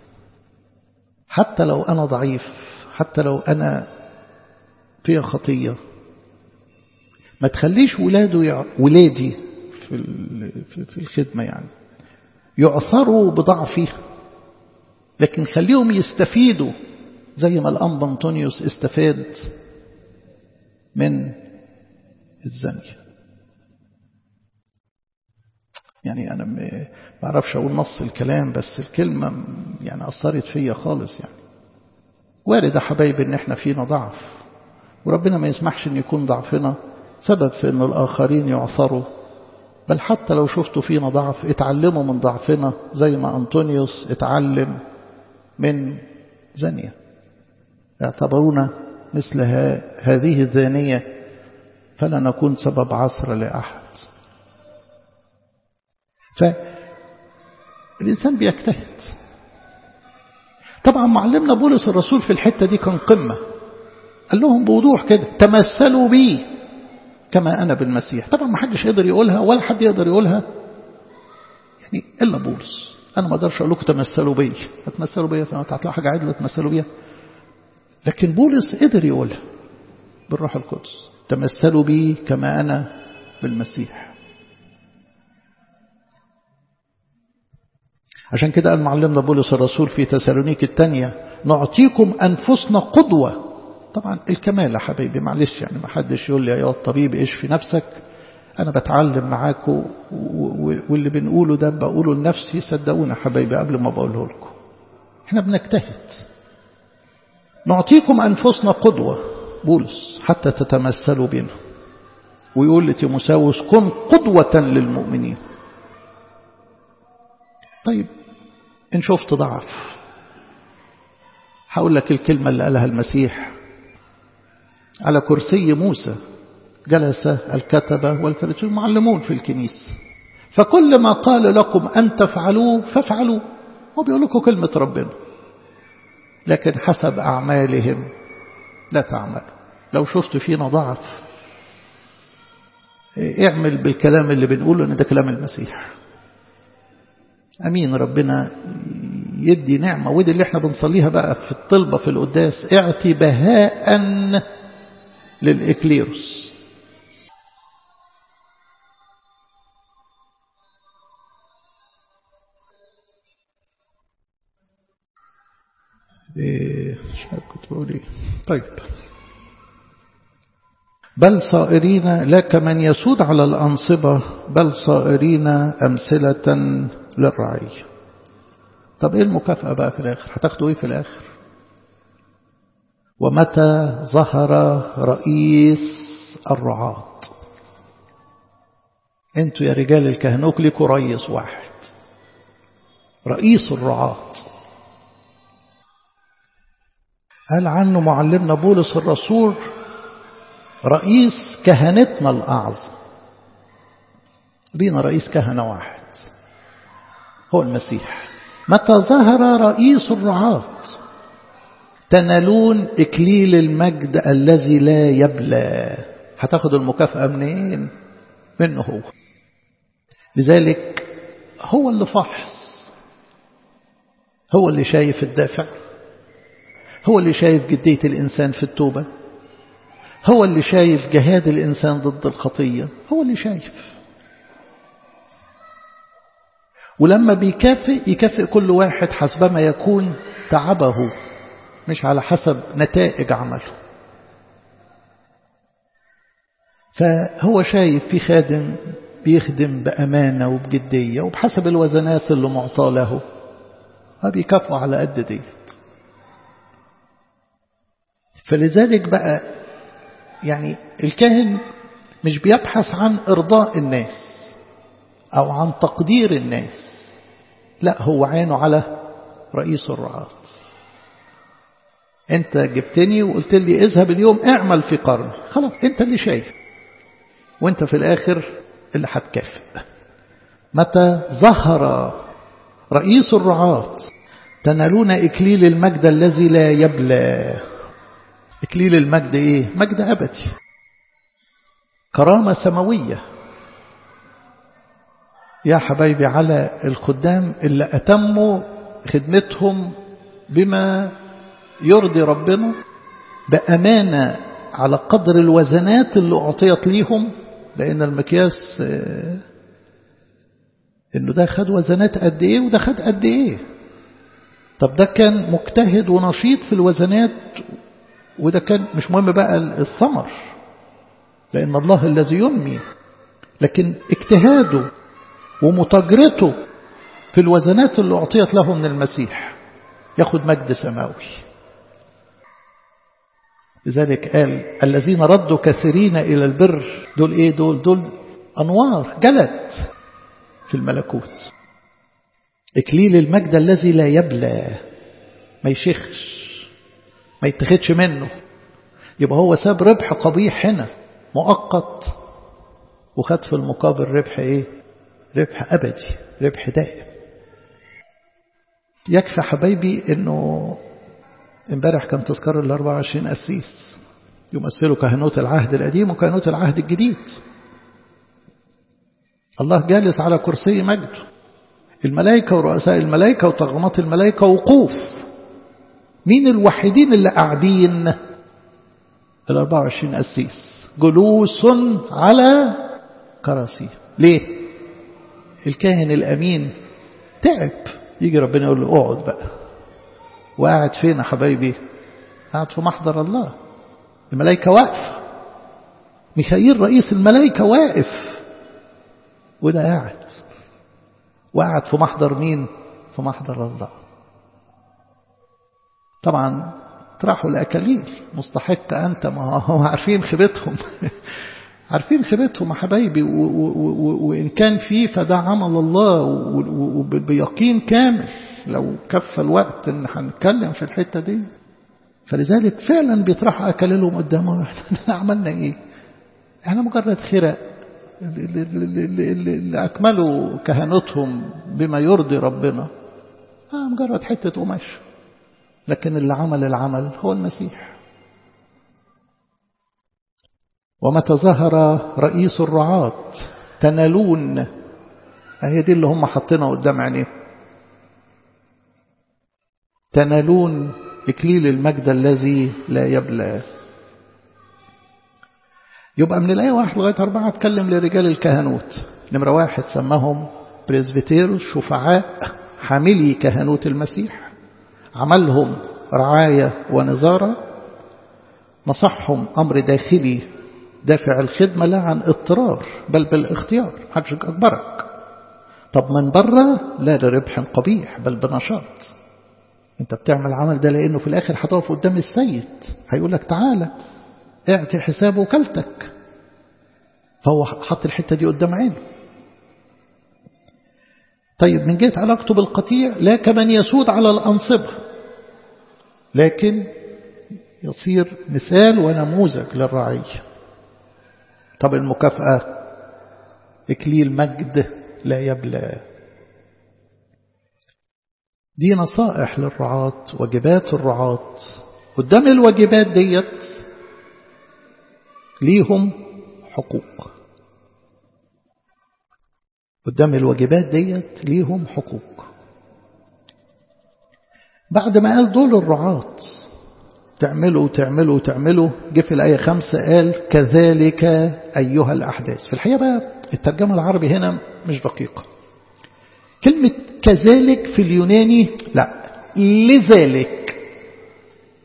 حتى لو أنا ضعيف حتى لو أنا فيها خطية ما تخليش ولاده يع... ولادي في في الخدمة يعني يعثروا بضعفي لكن خليهم يستفيدوا زي ما الأنبا أنطونيوس استفاد من الزانية يعني أنا ما بعرفش أقول نص الكلام بس الكلمة يعني أثرت فيا خالص يعني وارد يا حبايبي إن إحنا فينا ضعف وربنا ما يسمحش إن يكون ضعفنا سبب في إن الآخرين يعثروا بل حتى لو شفتوا فينا ضعف اتعلموا من ضعفنا زي ما أنطونيوس اتعلم من زانية اعتبرونا مثل هذه الزانية فلا نكون سبب عصر لأحد فالإنسان بيجتهد طبعا معلمنا بولس الرسول في الحتة دي كان قمة قال لهم بوضوح كده تمثلوا بي كما أنا بالمسيح طبعا ما حدش يقدر يقولها ولا حد يقدر يقولها يعني إلا بولس أنا ما أقدرش أقول لكم تمثلوا بي هتمثلوا بي هتطلعوا حاجة عدلة تمثلوا بيها لكن بولس قدر يقولها بالروح القدس تمثلوا بي كما أنا بالمسيح عشان كده قال معلمنا بولس الرسول في تسالونيك الثانية نعطيكم أنفسنا قدوة طبعا الكمال يا حبيبي معلش يعني ما حدش يقول لي يا الطبيب ايش في نفسك أنا بتعلم معاكم واللي بنقوله ده بقوله لنفسي صدقونا حبايبي قبل ما بقوله لكم احنا بنجتهد نعطيكم أنفسنا قدوة بولس حتى تتمثلوا بنا ويقول لتيموساوس كن قدوة للمؤمنين طيب إن شفت ضعف هقول لك الكلمة اللي قالها المسيح على كرسي موسى جلس الكتبة والفريسيون معلمون في الكنيسة فكل ما قال لكم أن تفعلوه فافعلوا هو بيقول لكم كلمة ربنا لكن حسب أعمالهم لا تعملوا لو شفت فينا ضعف اعمل بالكلام اللي بنقوله ان ده كلام المسيح امين ربنا يدي نعمه ودي اللي احنا بنصليها بقى في الطلبه في القداس اعطي بهاء للاكليروس إيه مش عارف كنت بقول ايه طيب بل صائرين لا كمن يسود على الأنصبة بل صائرين أمثلة للرعي طب ايه المكافأة بقى في الآخر هتاخدوا ايه في الآخر ومتى ظهر رئيس الرعاة انتوا يا رجال الكهنوك لكم رئيس واحد رئيس الرعاة قال عنه معلمنا بولس الرسول رئيس كهنتنا الأعظم لينا رئيس كهنة واحد هو المسيح متى ظهر رئيس الرعاة تنالون إكليل المجد الذي لا يبلى هتاخد المكافأة منين منه هو لذلك هو اللي فاحص هو اللي شايف الدافع هو اللي شايف جدية الإنسان في التوبة هو اللي شايف جهاد الإنسان ضد الخطية هو اللي شايف ولما بيكافئ يكافئ كل واحد حسبما يكون تعبه مش على حسب نتائج عمله فهو شايف في خادم بيخدم بأمانة وبجدية وبحسب الوزنات اللي معطاه له بيكافئوا على قد ديت فلذلك بقى يعني الكاهن مش بيبحث عن إرضاء الناس أو عن تقدير الناس لا هو عينه على رئيس الرعاة انت جبتني وقلت لي اذهب اليوم اعمل في قرن خلاص انت اللي شايف وانت في الاخر اللي هتكافئ متى ظهر رئيس الرعاة تنالون إكليل المجد الذي لا يبلى إكليل المجد إيه؟ مجد أبدي كرامة سماوية يا حبايبي على الخدام اللي أتموا خدمتهم بما يرضي ربنا بأمانة على قدر الوزنات اللي أعطيت ليهم لأن المقياس إنه ده خد وزنات قد إيه وده خد قد إيه طب ده كان مجتهد ونشيط في الوزنات وده كان مش مهم بقى الثمر لأن الله الذي ينمي لكن اجتهاده ومتاجرته في الوزنات اللي أعطيت له من المسيح ياخد مجد سماوي لذلك قال الذين ردوا كثيرين إلى البر دول إيه دول دول أنوار جلت في الملكوت إكليل المجد الذي لا يبلى ما يشخش ما يتخدش منه يبقى هو ساب ربح قبيح هنا مؤقت وخد في المقابل ربح ايه ربح أبدي ربح دائم يكفي حبايبي انه امبارح كان تذكار ال 24 قسيس يمثلوا كهنوت العهد القديم وكهنوت العهد الجديد الله جالس على كرسي مجده الملائكة ورؤساء الملائكة وطغمات الملائكة وقوف مين الوحيدين اللي قاعدين ال 24 قسيس جلوس على كراسي ليه الكاهن الأمين تعب يجي ربنا يقول له اقعد بقى وقاعد فين يا حبايبي قاعد في محضر الله الملائكة واقفة ميخائيل رئيس الملائكة واقف وده قاعد وقعد في محضر مين في محضر الله طبعا طرحوا الأكاليل مستحق أنت ما هم عارفين خيبتهم عارفين خيبتهم يا حبايبي وإن كان فيه فده عمل الله وبيقين كامل لو كفى الوقت ان هنتكلم في الحتة دي فلذلك فعلا بيطرحوا أكاليلهم قدامه احنا عملنا ايه احنا مجرد خرق اللي أكملوا كهنتهم بما يرضي ربنا آه مجرد حتة قماش لكن اللي عمل العمل هو المسيح ومتى ظهر رئيس الرعاة تنالون هي دي اللي هم حاطينها قدام عينيهم تنالون إكليل المجد الذي لا يبلى يبقى من الآية واحد لغاية أربعة اتكلم لرجال الكهنوت نمرة واحد سماهم بريزبيتير شفعاء حاملي كهنوت المسيح عملهم رعاية ونظارة نصحهم أمر داخلي دافع الخدمة لا عن اضطرار بل بالاختيار محدش أجبرك طب من بره لا لربح قبيح بل بنشاط انت بتعمل عمل ده لأنه في الآخر هتقف قدام السيد هيقول لك تعالى اعطي حساب وكالتك فهو حط الحتة دي قدام عينه طيب من جهة علاقته بالقطيع لا كمن يسود على الأنصبة لكن يصير مثال ونموذج للرعية طب المكافأة إكليل مجد لا يبلى دي نصائح للرعاة واجبات الرعاة قدام الواجبات ديت ليهم حقوق قدام الواجبات ديت ليهم حقوق بعد ما قال دول الرعاة تعملوا تعملوا تعملوا جه في الآية خمسة قال كذلك أيها الأحداث في الحقيقة بقى الترجمة العربي هنا مش دقيقة كلمة كذلك في اليوناني لا لذلك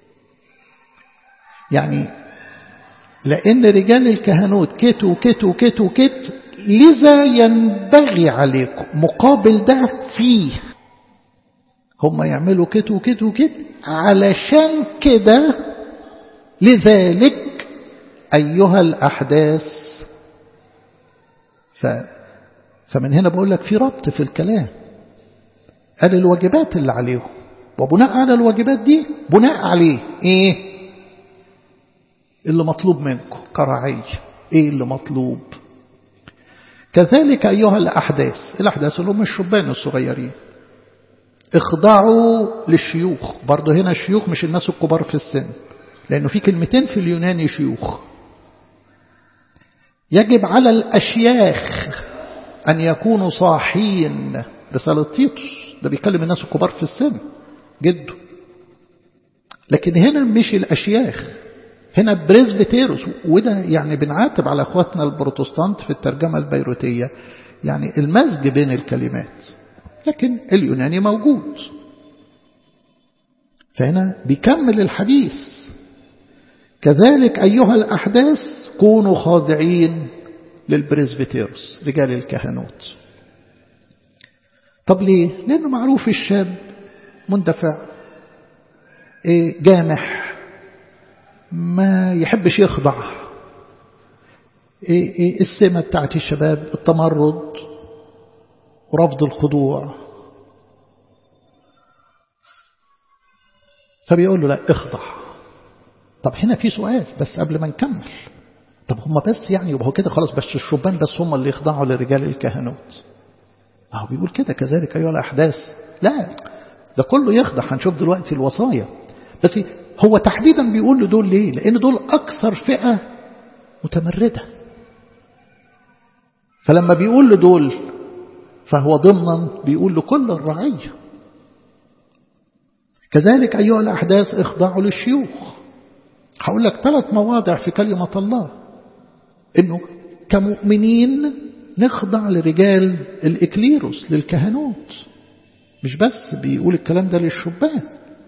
يعني لأن رجال الكهنوت كت وكت وكت وكت لذا ينبغي عليكم مقابل ده فيه هم يعملوا كت وكت وكت علشان كده لذلك أيها الأحداث ف فمن هنا بقول لك في ربط في الكلام قال الواجبات اللي عليهم وبناء على الواجبات دي بناء عليه ايه اللي مطلوب منكم كرعي ايه اللي مطلوب كذلك أيها الأحداث الأحداث اللي هم الشبان الصغيرين اخضعوا للشيوخ برضه هنا الشيوخ مش الناس الكبار في السن لأنه في كلمتين في اليوناني شيوخ يجب على الأشياخ أن يكونوا صاحين رسالة تيتوس ده بيكلم الناس الكبار في السن جده لكن هنا مش الأشياخ هنا بريزبتيروس وده يعني بنعاتب على اخواتنا البروتستانت في الترجمة البيروتية يعني المزج بين الكلمات لكن اليوناني موجود فهنا بيكمل الحديث كذلك أيها الأحداث كونوا خاضعين للبريزبتيروس رجال الكهنوت طب ليه؟ لأنه معروف الشاب مندفع جامح ما يحبش يخضع إيه إيه السمة بتاعت الشباب التمرد ورفض الخضوع فبيقول له لا اخضع طب هنا في سؤال بس قبل ما نكمل طب هم بس يعني يبقى كده خلاص بس الشبان بس هم اللي يخضعوا لرجال الكهنوت اهو بيقول كده كذلك ايها الاحداث لا ده كله يخضع هنشوف دلوقتي الوصايا بس هو تحديدا بيقول له دول ليه لأن دول أكثر فئة متمردة فلما بيقول له دول فهو ضمنا بيقول لكل الرعية كذلك أيها الأحداث اخضعوا للشيوخ هقول لك ثلاث مواضع في كلمة الله إنه كمؤمنين نخضع لرجال الإكليروس للكهنوت مش بس بيقول الكلام ده للشبان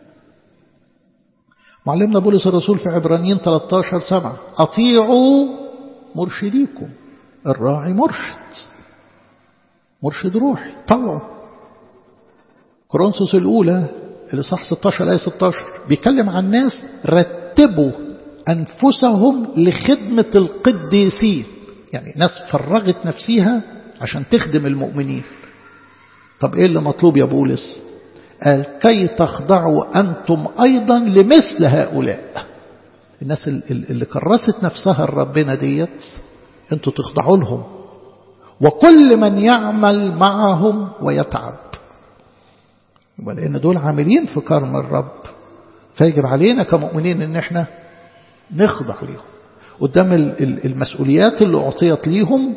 معلمنا بولس الرسول في عبرانيين 13 سبعة أطيعوا مرشديكم الراعي مرشد مرشد روحي طوعوا كورنثوس الأولى اللي صح 16 آية 16 بيتكلم عن ناس رتبوا أنفسهم لخدمة القديسين يعني ناس فرغت نفسها عشان تخدم المؤمنين طب إيه اللي مطلوب يا بولس قال كي تخضعوا أنتم أيضا لمثل هؤلاء الناس اللي كرست نفسها لربنا ديت انتوا تخضعوا لهم وكل من يعمل معهم ويتعب لأن دول عاملين في كرم الرب فيجب علينا كمؤمنين ان احنا نخضع ليهم قدام المسؤوليات اللي أعطيت ليهم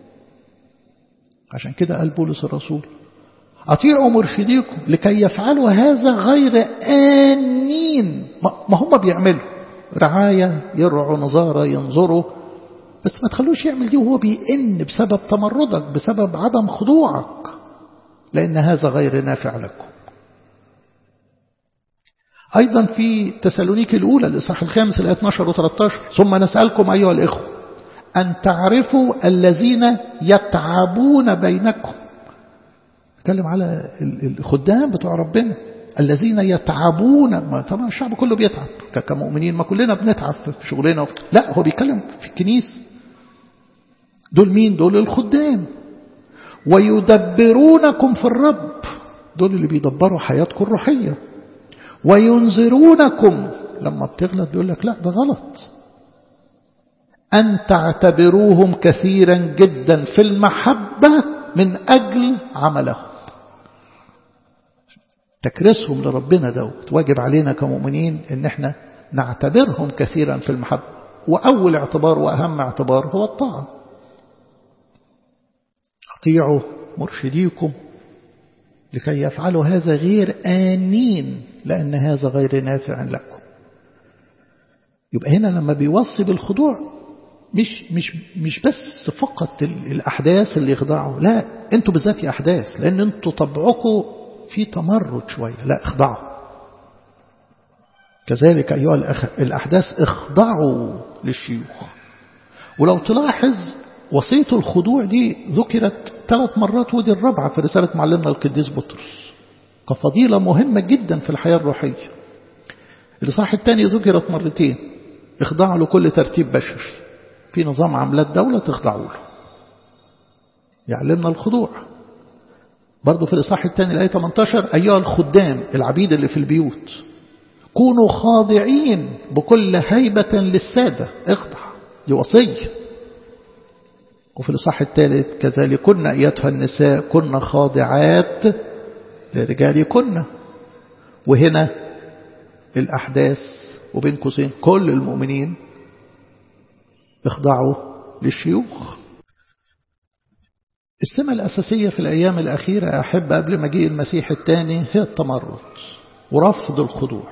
عشان كده قال بولس الرسول أطيعوا مرشديكم لكي يفعلوا هذا غير آنين ما هم بيعملوا رعاية يرعوا نظارة ينظروا بس ما تخلوش يعمل دي وهو بيئن بسبب تمردك بسبب عدم خضوعك لأن هذا غير نافع لكم أيضا في تسالونيك الأولى الإصحاح الخامس الآية 12 و 13 ثم نسألكم أيها الإخوة أن تعرفوا الذين يتعبون بينكم نتكلم على الخدام بتوع ربنا الذين يتعبون ما طبعا الشعب كله بيتعب كمؤمنين ما كلنا بنتعب في شغلنا لا هو بيتكلم في الكنيسة دول مين دول الخدام ويدبرونكم في الرب دول اللي بيدبروا حياتكم الروحية وينذرونكم لما بتغلط بيقول لك لا ده غلط أن تعتبروهم كثيرا جدا في المحبة من أجل عملهم تكريسهم لربنا دوت واجب علينا كمؤمنين ان احنا نعتبرهم كثيرا في المحبة وأول اعتبار وأهم اعتبار هو الطاعة أطيعوا مرشديكم لكي يفعلوا هذا غير آنين لأن هذا غير نافع لكم يبقى هنا لما بيوصي بالخضوع مش مش مش بس فقط الأحداث اللي يخضعوا لا انتوا بالذات يا أحداث لأن انتوا طبعكم في تمرد شوية لا اخضعوا كذلك أيها الأحداث اخضعوا للشيوخ ولو تلاحظ وصية الخضوع دي ذكرت ثلاث مرات ودي الرابعة في رسالة معلمنا القديس بطرس كفضيلة مهمة جدا في الحياة الروحية الإصحاح الثاني ذكرت مرتين اخضعوا لكل ترتيب بشري في نظام عملات دولة تخضعوا له يعلمنا الخضوع برضو في الإصحاح الثاني الآية 18 أيها الخدام العبيد اللي في البيوت كونوا خاضعين بكل هيبة للسادة اخضع دي وصية وفي الإصحاح الثالث كذلك كنا أيتها النساء كنا خاضعات لرجالكن وهنا الأحداث وبين قوسين كل المؤمنين اخضعوا للشيوخ السمة الأساسية في الأيام الأخيرة أحب قبل مجيء المسيح الثاني هي التمرد ورفض الخضوع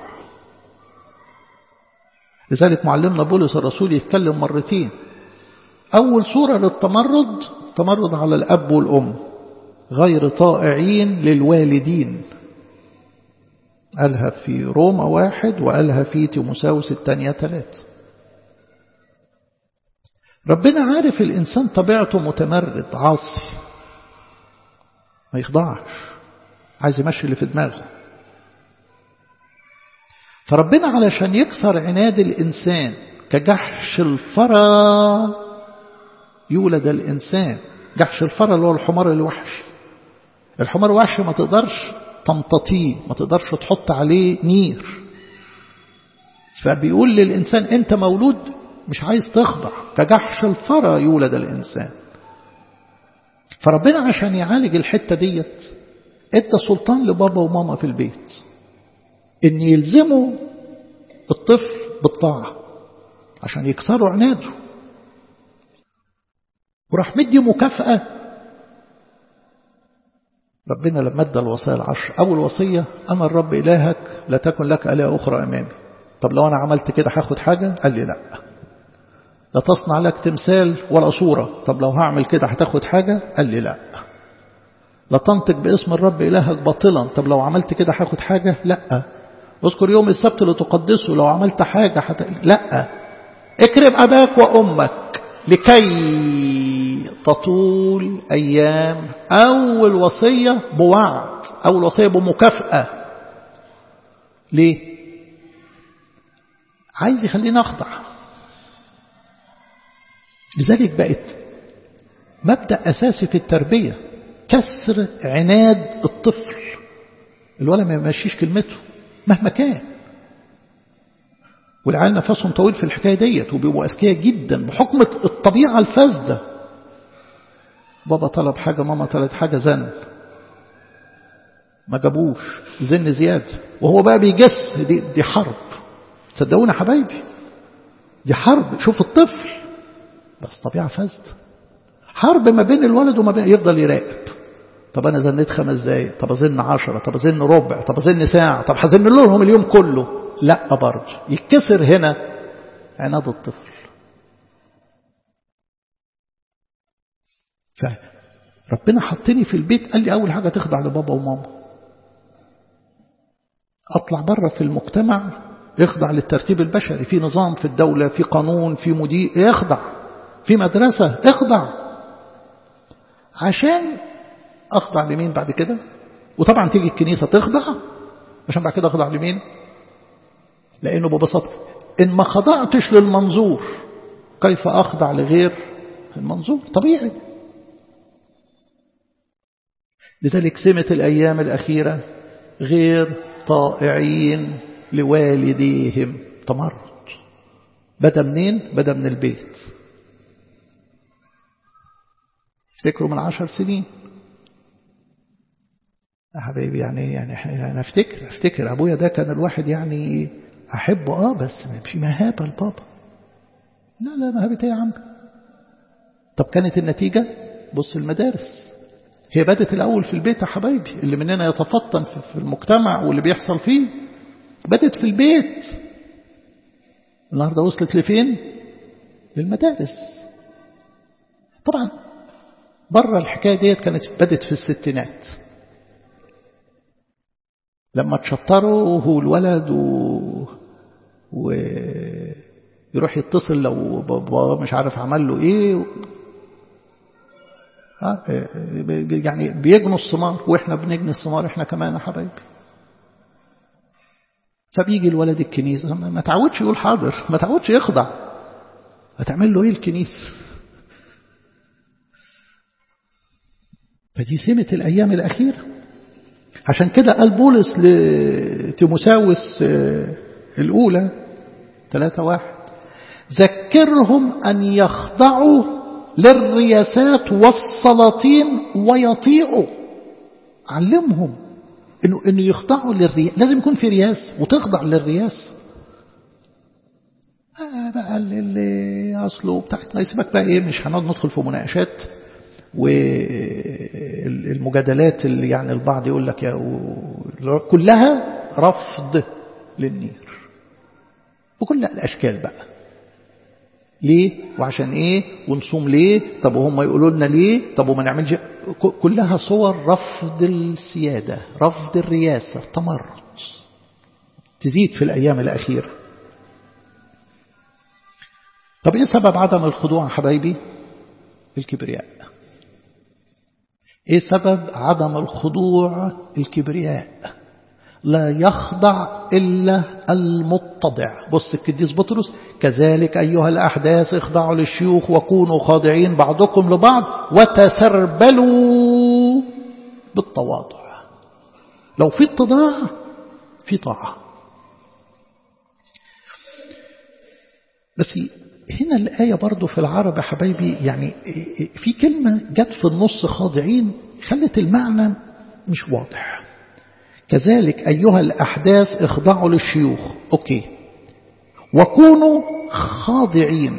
لذلك معلمنا بولس الرسول يتكلم مرتين أول صورة للتمرد تمرد على الأب والأم غير طائعين للوالدين قالها في روما واحد وقالها في تيموساوس الثانية ثلاثة ربنا عارف الإنسان طبيعته متمرد عاصي ما يخضعش عايز يمشي اللي في دماغه فربنا علشان يكسر عناد الإنسان كجحش الفرا يولد الإنسان جحش الفرا اللي هو الحمار الوحشي الحمار الوحشي ما تقدرش تمتطيه ما تقدرش تحط عليه نير فبيقول للإنسان أنت مولود مش عايز تخضع كجحش الفرا يولد الإنسان فربنا عشان يعالج الحتة ديت ادى سلطان لبابا وماما في البيت ان يلزموا الطفل بالطاعة عشان يكسروا عناده وراح مدي مكافأة ربنا لما ادى الوصايا العشر أول وصية أنا الرب إلهك لا تكن لك آلهة أخرى أمامي طب لو أنا عملت كده هاخد حاجة قال لي لا لا تصنع لك تمثال ولا صورة طب لو هعمل كده هتاخد حاجة قال لي لا لا تنطق باسم الرب إلهك باطلا طب لو عملت كده هاخد حاجة لا اذكر يوم السبت لتقدسه لو عملت حاجة حت... لا اكرم أباك وأمك لكي تطول أيام أول وصية بوعد أول وصية بمكافأة ليه عايز يخلينا أخضع لذلك بقت مبدأ أساسي في التربية كسر عناد الطفل الولد ما يمشيش كلمته مهما كان والعيال نفسهم طويل في الحكاية ديت وبيبقوا أذكياء جدا بحكم الطبيعة الفاسدة بابا طلب حاجة ماما طلبت حاجة زن ما جابوش زن زيادة وهو بقى بيجس دي, دي حرب تصدقونا حبايبي دي حرب شوف الطفل بس طبيعة فاسدة حرب ما بين الولد وما بين يفضل يراقب طب أنا زنيت خمس دقايق طب أزن عشرة طب أزن ربع طب أزن ساعة طب هزن لهم اليوم كله لا برضه يتكسر هنا عناد الطفل فربنا حطني في البيت قال لي أول حاجة تخضع لبابا وماما أطلع بره في المجتمع يخضع للترتيب البشري في نظام في الدولة في قانون في مدير يخضع في مدرسة اخضع عشان أخضع لمين بعد كده وطبعا تيجي الكنيسة تخضع عشان بعد كده أخضع لمين لأنه ببساطة إن ما خضعتش للمنظور كيف أخضع لغير المنظور طبيعي لذلك سمة الأيام الأخيرة غير طائعين لوالديهم تمرد بدأ منين؟ بدأ من البيت افتكروا من عشر سنين يا حبيبي يعني يعني انا افتكر افتكر ابويا ده كان الواحد يعني احبه اه بس في مهابه لبابا لا لا مهابه ايه يا عم طب كانت النتيجه بص المدارس هي بدت الاول في البيت يا حبايبي اللي مننا يتفطن في المجتمع واللي بيحصل فيه بدت في البيت النهارده وصلت لفين للمدارس طبعا بره الحكايه ديت كانت بدت في الستينات لما تشطروا هو الولد و... ويروح يتصل لو بابا مش عارف عمل له ايه يعني بيجنوا الثمار واحنا بنجني الثمار احنا كمان يا حبايبي فبيجي الولد الكنيسة ما تعودش يقول حاضر ما تعودش يخضع هتعمل له ايه الكنيسة فدي سمة الأيام الأخيرة عشان كده قال بولس لتيموساوس الأولى ثلاثة واحد ذكرهم أن يخضعوا للرياسات والسلاطين ويطيعوا علمهم انه انه يخضعوا للرياس لازم يكون في رياس وتخضع للرياس آه بقى اللي اصله بتاعت سيبك بقى ايه مش هنقعد ندخل في مناقشات والمجادلات اللي يعني البعض يقول لك يا كلها رفض للنير بكل الاشكال بقى ليه وعشان ايه ونصوم ليه طب وهم يقولوا لنا ليه طب وما نعملش كلها صور رفض السيادة رفض الرياسة تمرد تزيد في الأيام الأخيرة طب ايه سبب عدم الخضوع حبايبي الكبرياء ايه سبب عدم الخضوع الكبرياء لا يخضع إلا المتضع بص القديس بطرس كذلك أيها الأحداث اخضعوا للشيوخ وكونوا خاضعين بعضكم لبعض وتسربلوا بالتواضع لو في اتضاع في طاعة بس هنا الآية برضو في العرب يا حبايبي يعني في كلمة جت في النص خاضعين خلت المعنى مش واضح كذلك أيها الأحداث اخضعوا للشيوخ أوكي وكونوا خاضعين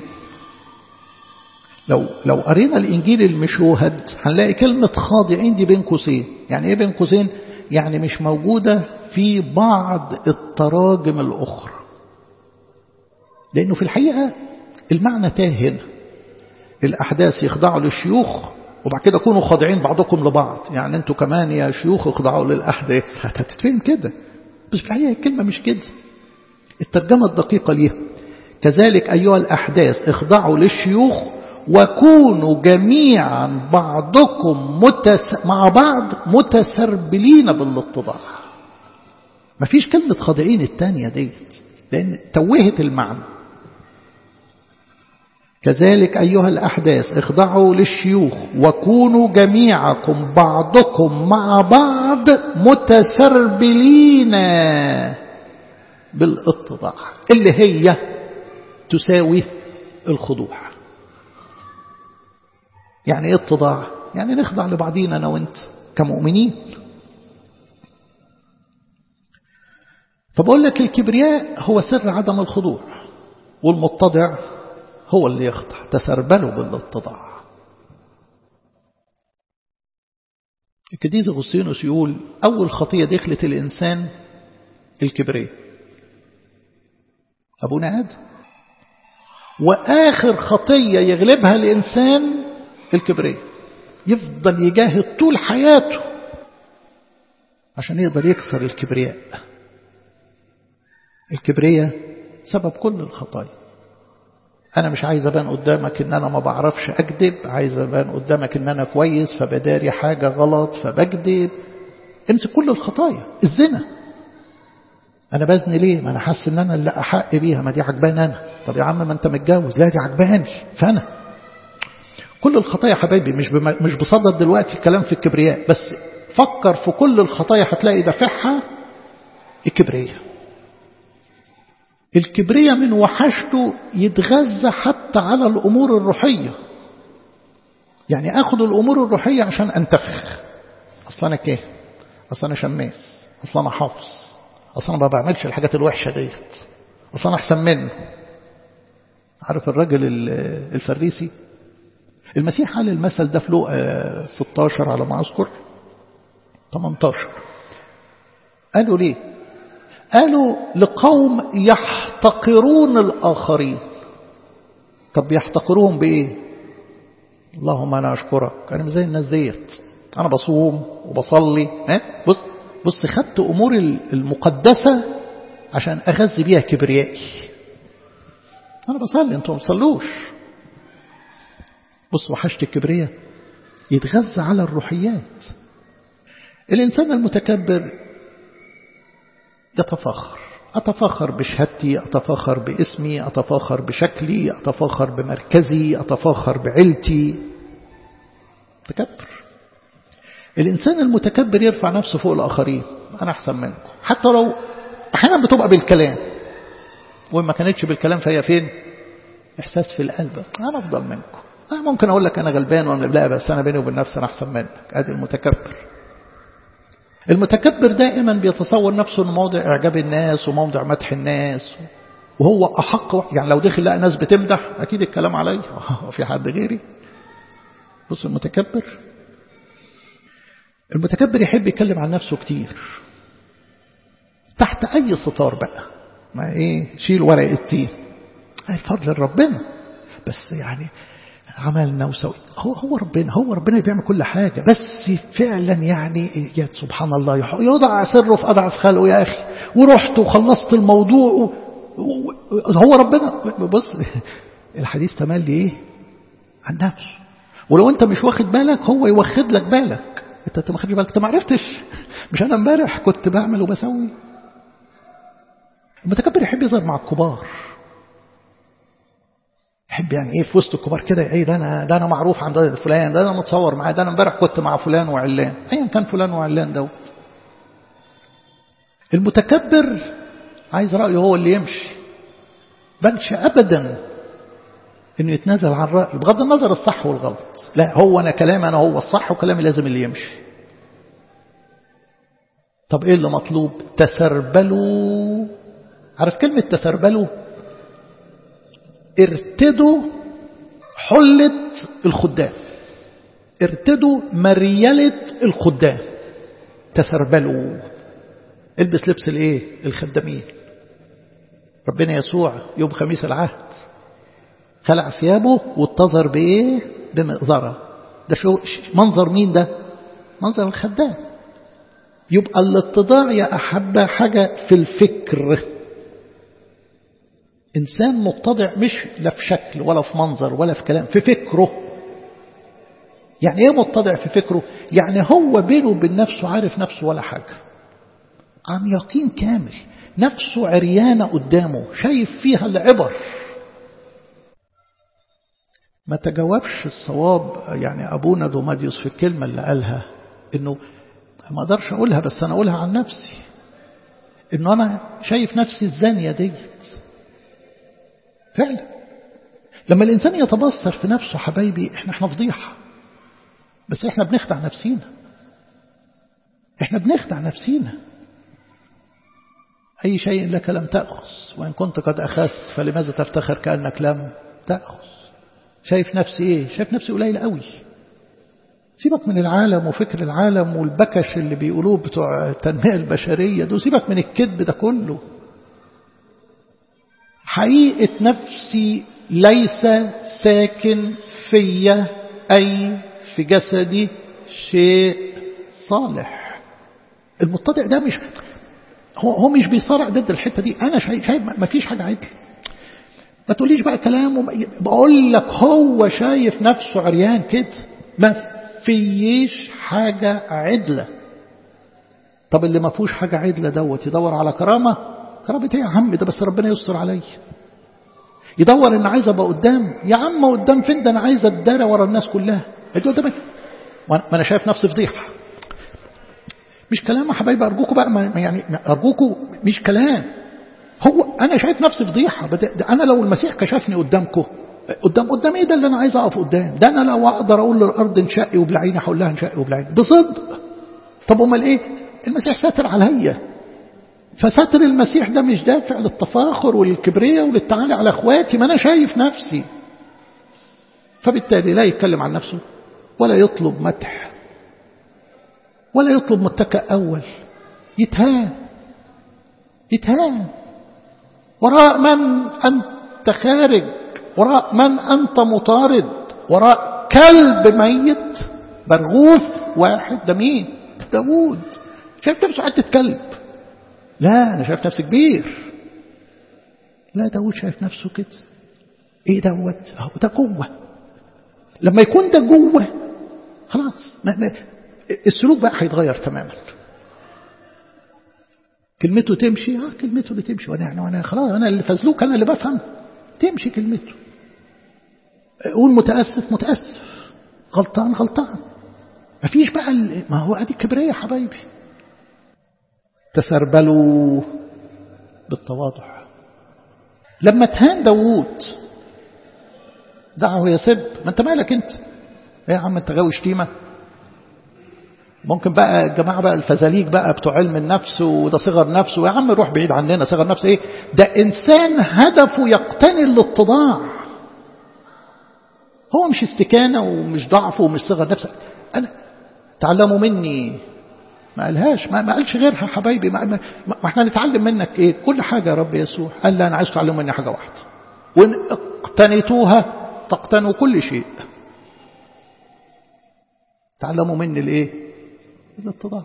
لو لو قرينا الإنجيل المشوهد هنلاقي كلمة خاضعين دي بين قوسين يعني إيه بين قوسين يعني مش موجودة في بعض التراجم الأخرى لأنه في الحقيقة المعنى تاه هنا الأحداث يخضعوا للشيوخ وبعد كده كونوا خاضعين بعضكم لبعض يعني انتوا كمان يا شيوخ اخضعوا للأحداث هتتفهم كده بس في الحقيقة الكلمة مش كده الترجمة الدقيقة ليها كذلك أيها الأحداث اخضعوا للشيوخ وكونوا جميعا بعضكم متس... مع بعض متسربلين بالاتضاع مفيش كلمة خاضعين التانية ديت لأن توهت المعنى كذلك أيها الأحداث اخضعوا للشيوخ وكونوا جميعكم بعضكم مع بعض متسربلين بالاتضاع اللي هي تساوي الخضوع يعني ايه اتضاع يعني نخضع لبعضينا انا وانت كمؤمنين فبقول لك الكبرياء هو سر عدم الخضوع والمتضع هو اللي يخضع تسربلوا بالاتضاع القديس اغسطينوس يقول اول خطيه دخلت الانسان الكبرياء ابونا ادم واخر خطيه يغلبها الانسان الكبرياء يفضل يجاهد طول حياته عشان يقدر يكسر الكبرياء الكبرياء سبب كل الخطايا أنا مش عايز أبان قدامك إن أنا ما بعرفش أكذب عايز أبان قدامك إن أنا كويس فبداري حاجة غلط فبكذب امسك كل الخطايا الزنا أنا بزني ليه ما أنا حاسس إن أنا اللي أحق بيها ما دي عجبان أنا طب يا عم ما أنت متجوز لا دي عجباني فأنا كل الخطايا حبايبي مش بم... مش بصدد دلوقتي الكلام في الكبرياء بس فكر في كل الخطايا هتلاقي دافعها الكبرياء الكبرياء من وحشته يتغذى حتى على الأمور الروحية يعني أخذ الأمور الروحية عشان أنتفخ أصلا أنا كيه أصلا أنا شماس أصلا أنا حافظ أصلا أنا ما بعملش الحاجات الوحشة ديت أصلا أنا أحسن منه عارف الراجل الفريسي المسيح قال المثل ده في لوقا 16 على ما أذكر 18 قالوا ليه قالوا لقوم يحتقرون الآخرين طب يحتقروهم بإيه اللهم أنا أشكرك أنا زي الناس ديت أنا بصوم وبصلي ها بص بص خدت أمور المقدسة عشان أغذي بيها كبريائي أنا بصلي أنتم ما بتصلوش بص وحشت الكبرية يتغذى على الروحيات الإنسان المتكبر يتفاخر أتفاخر بشهادتي أتفاخر باسمي أتفاخر بشكلي أتفاخر بمركزي أتفاخر بعيلتي تكبر الإنسان المتكبر يرفع نفسه فوق الآخرين أنا أحسن منكم حتى لو أحيانا بتبقى بالكلام وما كانتش بالكلام فهي فين إحساس في القلب أنا أفضل منكم أنا ممكن أقول لك أنا غلبان وأنا لا بس أنا بيني وبين نفسي أنا أحسن منك أدي المتكبر المتكبر دائما بيتصور نفسه انه موضع إعجاب الناس وموضع مدح الناس وهو أحق يعني لو دخل لقى ناس بتمدح أكيد الكلام علي في حد غيري بص المتكبر المتكبر يحب يتكلم عن نفسه كتير تحت أي ستار بقى ما إيه شيل ورق التين الفضل لربنا بس يعني عملنا وسوي هو هو ربنا هو ربنا بيعمل كل حاجة بس فعلا يعني يا سبحان الله يضع سره في أضعف خلقه يا أخي ورحت وخلصت الموضوع و... و... هو ربنا بص الحديث تملي إيه عن نفسه ولو أنت مش واخد بالك هو يوخد لك بالك أنت ما خدش بالك أنت ما عرفتش مش أنا امبارح كنت بعمل وبسوي المتكبر يحب يظهر مع الكبار يحب يعني ايه في وسط الكبار كده ايه ده انا ده انا معروف عند فلان ده انا متصور معاه ده انا امبارح كنت مع فلان وعلان ايا كان فلان وعلان دوت المتكبر عايز رايه هو اللي يمشي بنش ابدا انه يتنازل عن رايه بغض النظر الصح والغلط لا هو انا كلامي انا هو الصح وكلامي لازم اللي يمشي طب ايه اللي مطلوب تسربلوا عارف كلمه تسربلوا ارتدوا حلة الخدام ارتدوا مريلة الخدام تسربلوا البس لبس الايه الخدامين ربنا يسوع يوم خميس العهد خلع ثيابه واتظر بايه بمقذرة ده شو منظر مين ده منظر الخدام يبقى الاتضاع يا أحب حاجة في الفكر إنسان متضع مش لا في شكل ولا في منظر ولا في كلام في فكره يعني إيه متضع في فكره يعني هو بينه وبين نفسه عارف نفسه ولا حاجة عن يقين كامل نفسه عريانة قدامه شايف فيها العبر ما تجاوبش الصواب يعني أبونا دوماديوس في الكلمة اللي قالها إنه ما أقدرش أقولها بس أنا أقولها عن نفسي إنه أنا شايف نفسي الزانية ديت فعلا لما الإنسان يتبصر في نفسه حبايبي إحنا إحنا فضيحة بس إحنا بنخدع نفسينا إحنا بنخدع نفسينا أي شيء لك لم تأخذ وإن كنت قد أخذت فلماذا تفتخر كأنك لم تأخذ شايف نفسي إيه شايف نفسي قليل قوي سيبك من العالم وفكر العالم والبكش اللي بيقولوه بتوع التنمية البشرية دول سيبك من الكذب ده كله حقيقة نفسي ليس ساكن في أي في جسدي شيء صالح المتضع ده مش هو هو مش بيصارع ضد الحتة دي أنا شايف, شايف ما فيش حاجة عدل ما تقوليش بقى كلام بقول لك هو شايف نفسه عريان كده ما فيش حاجة عدلة طب اللي ما فيهوش حاجة عدلة دوت يدور على كرامة كرامة ايه يا عم ده بس ربنا يستر عليا يدور ان عايز ابقى قدام يا عم قدام فين ده انا عايز اتدارى ورا الناس كلها يقول قدامك ما انا شايف نفسي فضيحه مش كلام يا حبايبي ارجوكم بقى ما يعني ارجوكم مش كلام هو انا شايف نفسي فضيحه ده انا لو المسيح كشفني قدامكم قدام قدام ايه ده اللي انا عايز اقف قدام ده انا لو اقدر اقول للارض انشقي وبلعيني هقول لها انشقي وبلعيني بصدق طب امال ايه المسيح ساتر عليا فستر المسيح ده مش دافع للتفاخر وللكبرياء وللتعالي على اخواتي ما انا شايف نفسي فبالتالي لا يتكلم عن نفسه ولا يطلب مدح ولا يطلب متكأ أول يتهان يتهان وراء من أنت خارج وراء من أنت مطارد وراء كلب ميت برغوث واحد ده مين داوود شايف نفسه حتة كلب لا أنا شايف نفسي كبير لا داود شايف نفسه كده ايه دوت اهو ده جوه لما يكون ده جوه خلاص ما ما السلوك بقى هيتغير تماما كلمته تمشي اه كلمته اللي تمشي وانا يعني وانا خلاص انا اللي فزلوك انا اللي بفهم تمشي كلمته قول متاسف متاسف غلطان غلطان مفيش بقى ما هو ادي الكبرياء يا حبايبي تسربلوا بالتواضع لما تهان داوود دعه يسب ما انت مالك انت ايه يا عم انت غاوي شتيمه ممكن بقى الجماعة بقى الفزاليك بقى بتوع علم النفس وده صغر نفسه يا عم روح بعيد عننا صغر نفس ايه ده انسان هدفه يقتني الاتضاع هو مش استكانة ومش ضعف ومش صغر نفس انا تعلموا مني ما قالهاش ما, ما قالش غيرها حبايبي ما, ما, ما احنا نتعلم منك ايه كل حاجة يا رب يسوع قال لا انا عايز تعلموا مني حاجة واحدة وان اقتنيتوها تقتنوا كل شيء تعلموا مني الايه الاتضاع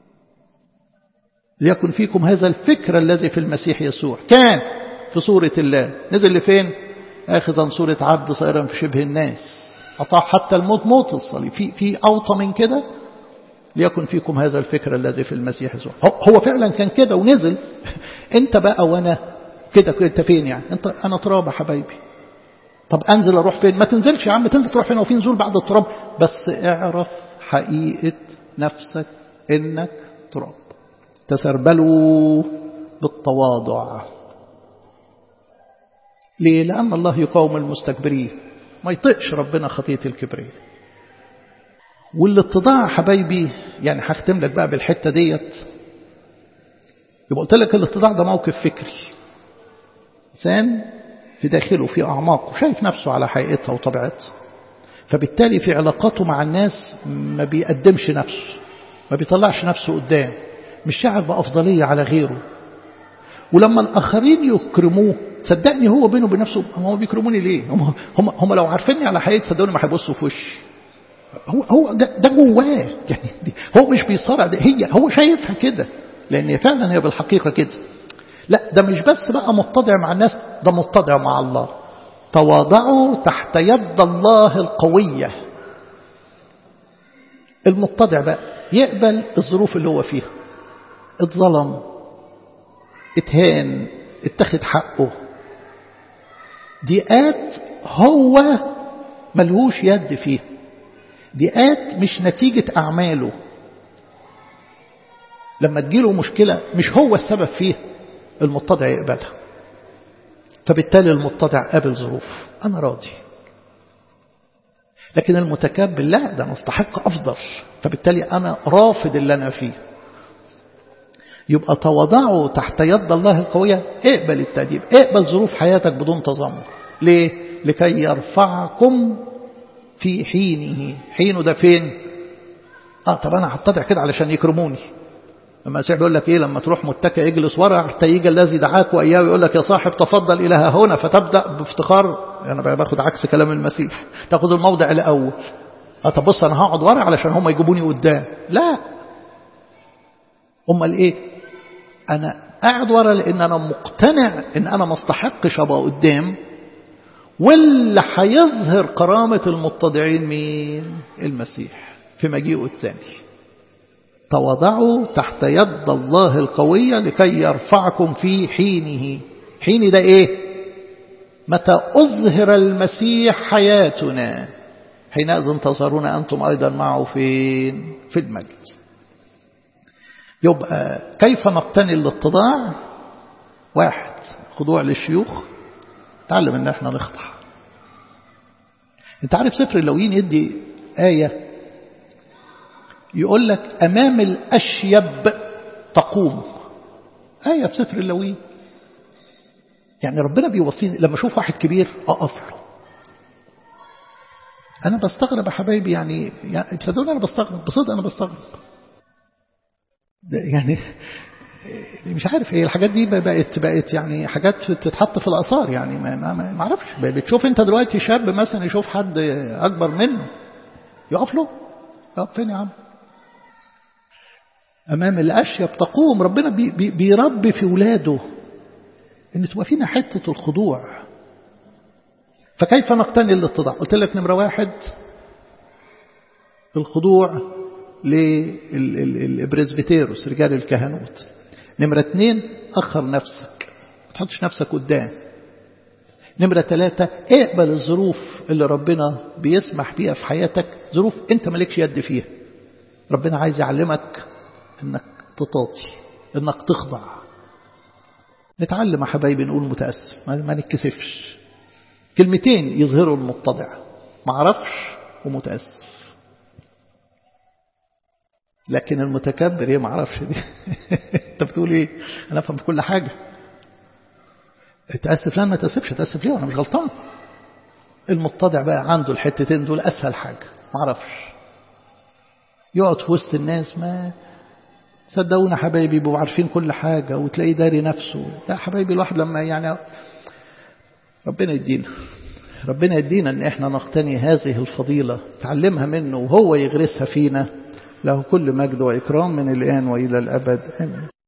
ليكن فيكم هذا الفكر الذي في المسيح يسوع كان في صورة الله نزل لفين آخذا صورة عبد صائرا في شبه الناس أطاع حتى الموت موت الصليب في في أوطى من كده ليكن فيكم هذا الفكر الذي في المسيح يسوع هو فعلا كان كده ونزل انت بقى وانا كده انت فين يعني انت انا تراب يا حبايبي طب انزل اروح فين ما تنزلش يا عم تنزل تروح فين وفي نزول بعد التراب بس اعرف حقيقة نفسك انك تراب تسربلوا بالتواضع ليه لأن الله يقاوم المستكبرين ما يطقش ربنا خطية الكبرية والاتضاع حبايبي يعني هختم لك بقى بالحتة ديت يبقى قلت لك الاتضاع ده موقف فكري إنسان في داخله في أعماقه شايف نفسه على حقيقتها وطبيعتها فبالتالي في علاقاته مع الناس ما بيقدمش نفسه ما بيطلعش نفسه قدام مش شاعر بأفضلية على غيره ولما الآخرين يكرموه صدقني هو بينه وبين نفسه هم بيكرموني ليه هم, هم, هم لو عارفيني على حقيقة صدقوني ما هيبصوا في وشي هو هو ده, ده جواه يعني هو مش بيصارع ده هي هو شايفها كده لأن فعلا هي بالحقيقة كده لا ده مش بس بقى متضع مع الناس ده متضع مع الله تواضعوا تحت يد الله القوية المتضع بقى يقبل الظروف اللي هو فيها اتظلم اتهان اتخذ حقه ديئات هو ملهوش يد فيها ديئات مش نتيجة أعماله لما تجيله مشكلة مش هو السبب فيها المتضع يقبلها فبالتالي المتضع قابل ظروف أنا راضي لكن المتكبر لا ده أنا استحق أفضل فبالتالي أنا رافض اللي أنا فيه يبقى تواضعوا تحت يد الله القوية اقبل التأديب اقبل ظروف حياتك بدون تذمر ليه؟ لكي يرفعكم في حينه حينه ده فين؟ اه طب انا هتضع كده علشان يكرموني لما المسيح بيقول لك ايه لما تروح متكئ اجلس ورا حتى يجي الذي دعاك واياه يقول لك يا صاحب تفضل الى هنا فتبدا بافتخار انا يعني باخد عكس كلام المسيح تاخذ الموضع الاول اه طب بص انا هقعد ورا علشان هم يجيبوني قدام لا امال ايه انا قاعد ورا لان انا مقتنع ان انا ما استحقش ابقى قدام واللي هيظهر كرامه المتضعين مين المسيح في مجيئه الثاني تواضعوا تحت يد الله القوية لكي يرفعكم في حينه حين ده ايه متى أظهر المسيح حياتنا حينئذ تظهرون أنتم أيضا معه فين في المجد يبقى كيف نقتني الاتضاع واحد خضوع للشيوخ تعلم ان احنا نخضع انت عارف سفر اللويين يدي آية يقول لك أمام الأشيب تقوم آية في سفر اللويين يعني ربنا بيوصيني لما أشوف واحد كبير أقف له أنا بستغرب يا حبايبي يعني, يعني تصدقوني أنا بستغرب بصدق أنا بستغرب يعني مش عارف ايه الحاجات دي بقت بقت يعني حاجات تتحط في الاثار يعني ما ما, ما اعرفش بتشوف انت دلوقتي شاب مثلا يشوف حد اكبر منه يقف له يقف فين يا عم امام الاشيب تقوم ربنا بي بي بيربي في ولاده ان تبقى فينا حته الخضوع فكيف نقتني الاتضاع قلت لك نمرة واحد الخضوع للبريزبيتيروس رجال الكهنوت نمرة اثنين أخر نفسك ما تحطش نفسك قدام نمرة ثلاثة اقبل الظروف اللي ربنا بيسمح بيها في حياتك ظروف انت مالكش يد فيها ربنا عايز يعلمك انك تطاطي انك تخضع نتعلم يا حبايبي نقول متأسف ما نتكسفش كلمتين يظهروا المتضع معرفش ومتأسف لكن المتكبر ايه معرفش دي انت بتقول ايه انا افهم في كل حاجه اتأسف لا ما تأسفش اتأسف ليه وانا مش غلطان المتضع بقى عنده الحتتين دول اسهل حاجه معرفش يقعد في وسط الناس ما صدقونا حبايبي بيبقوا عارفين كل حاجة وتلاقيه داري نفسه يا حبايبي الواحد لما يعني ربنا يدينا ربنا يدينا ان احنا نقتني هذه الفضيلة تعلمها منه وهو يغرسها فينا له كل مجد وإكرام من الآن وإلى الأبد آمين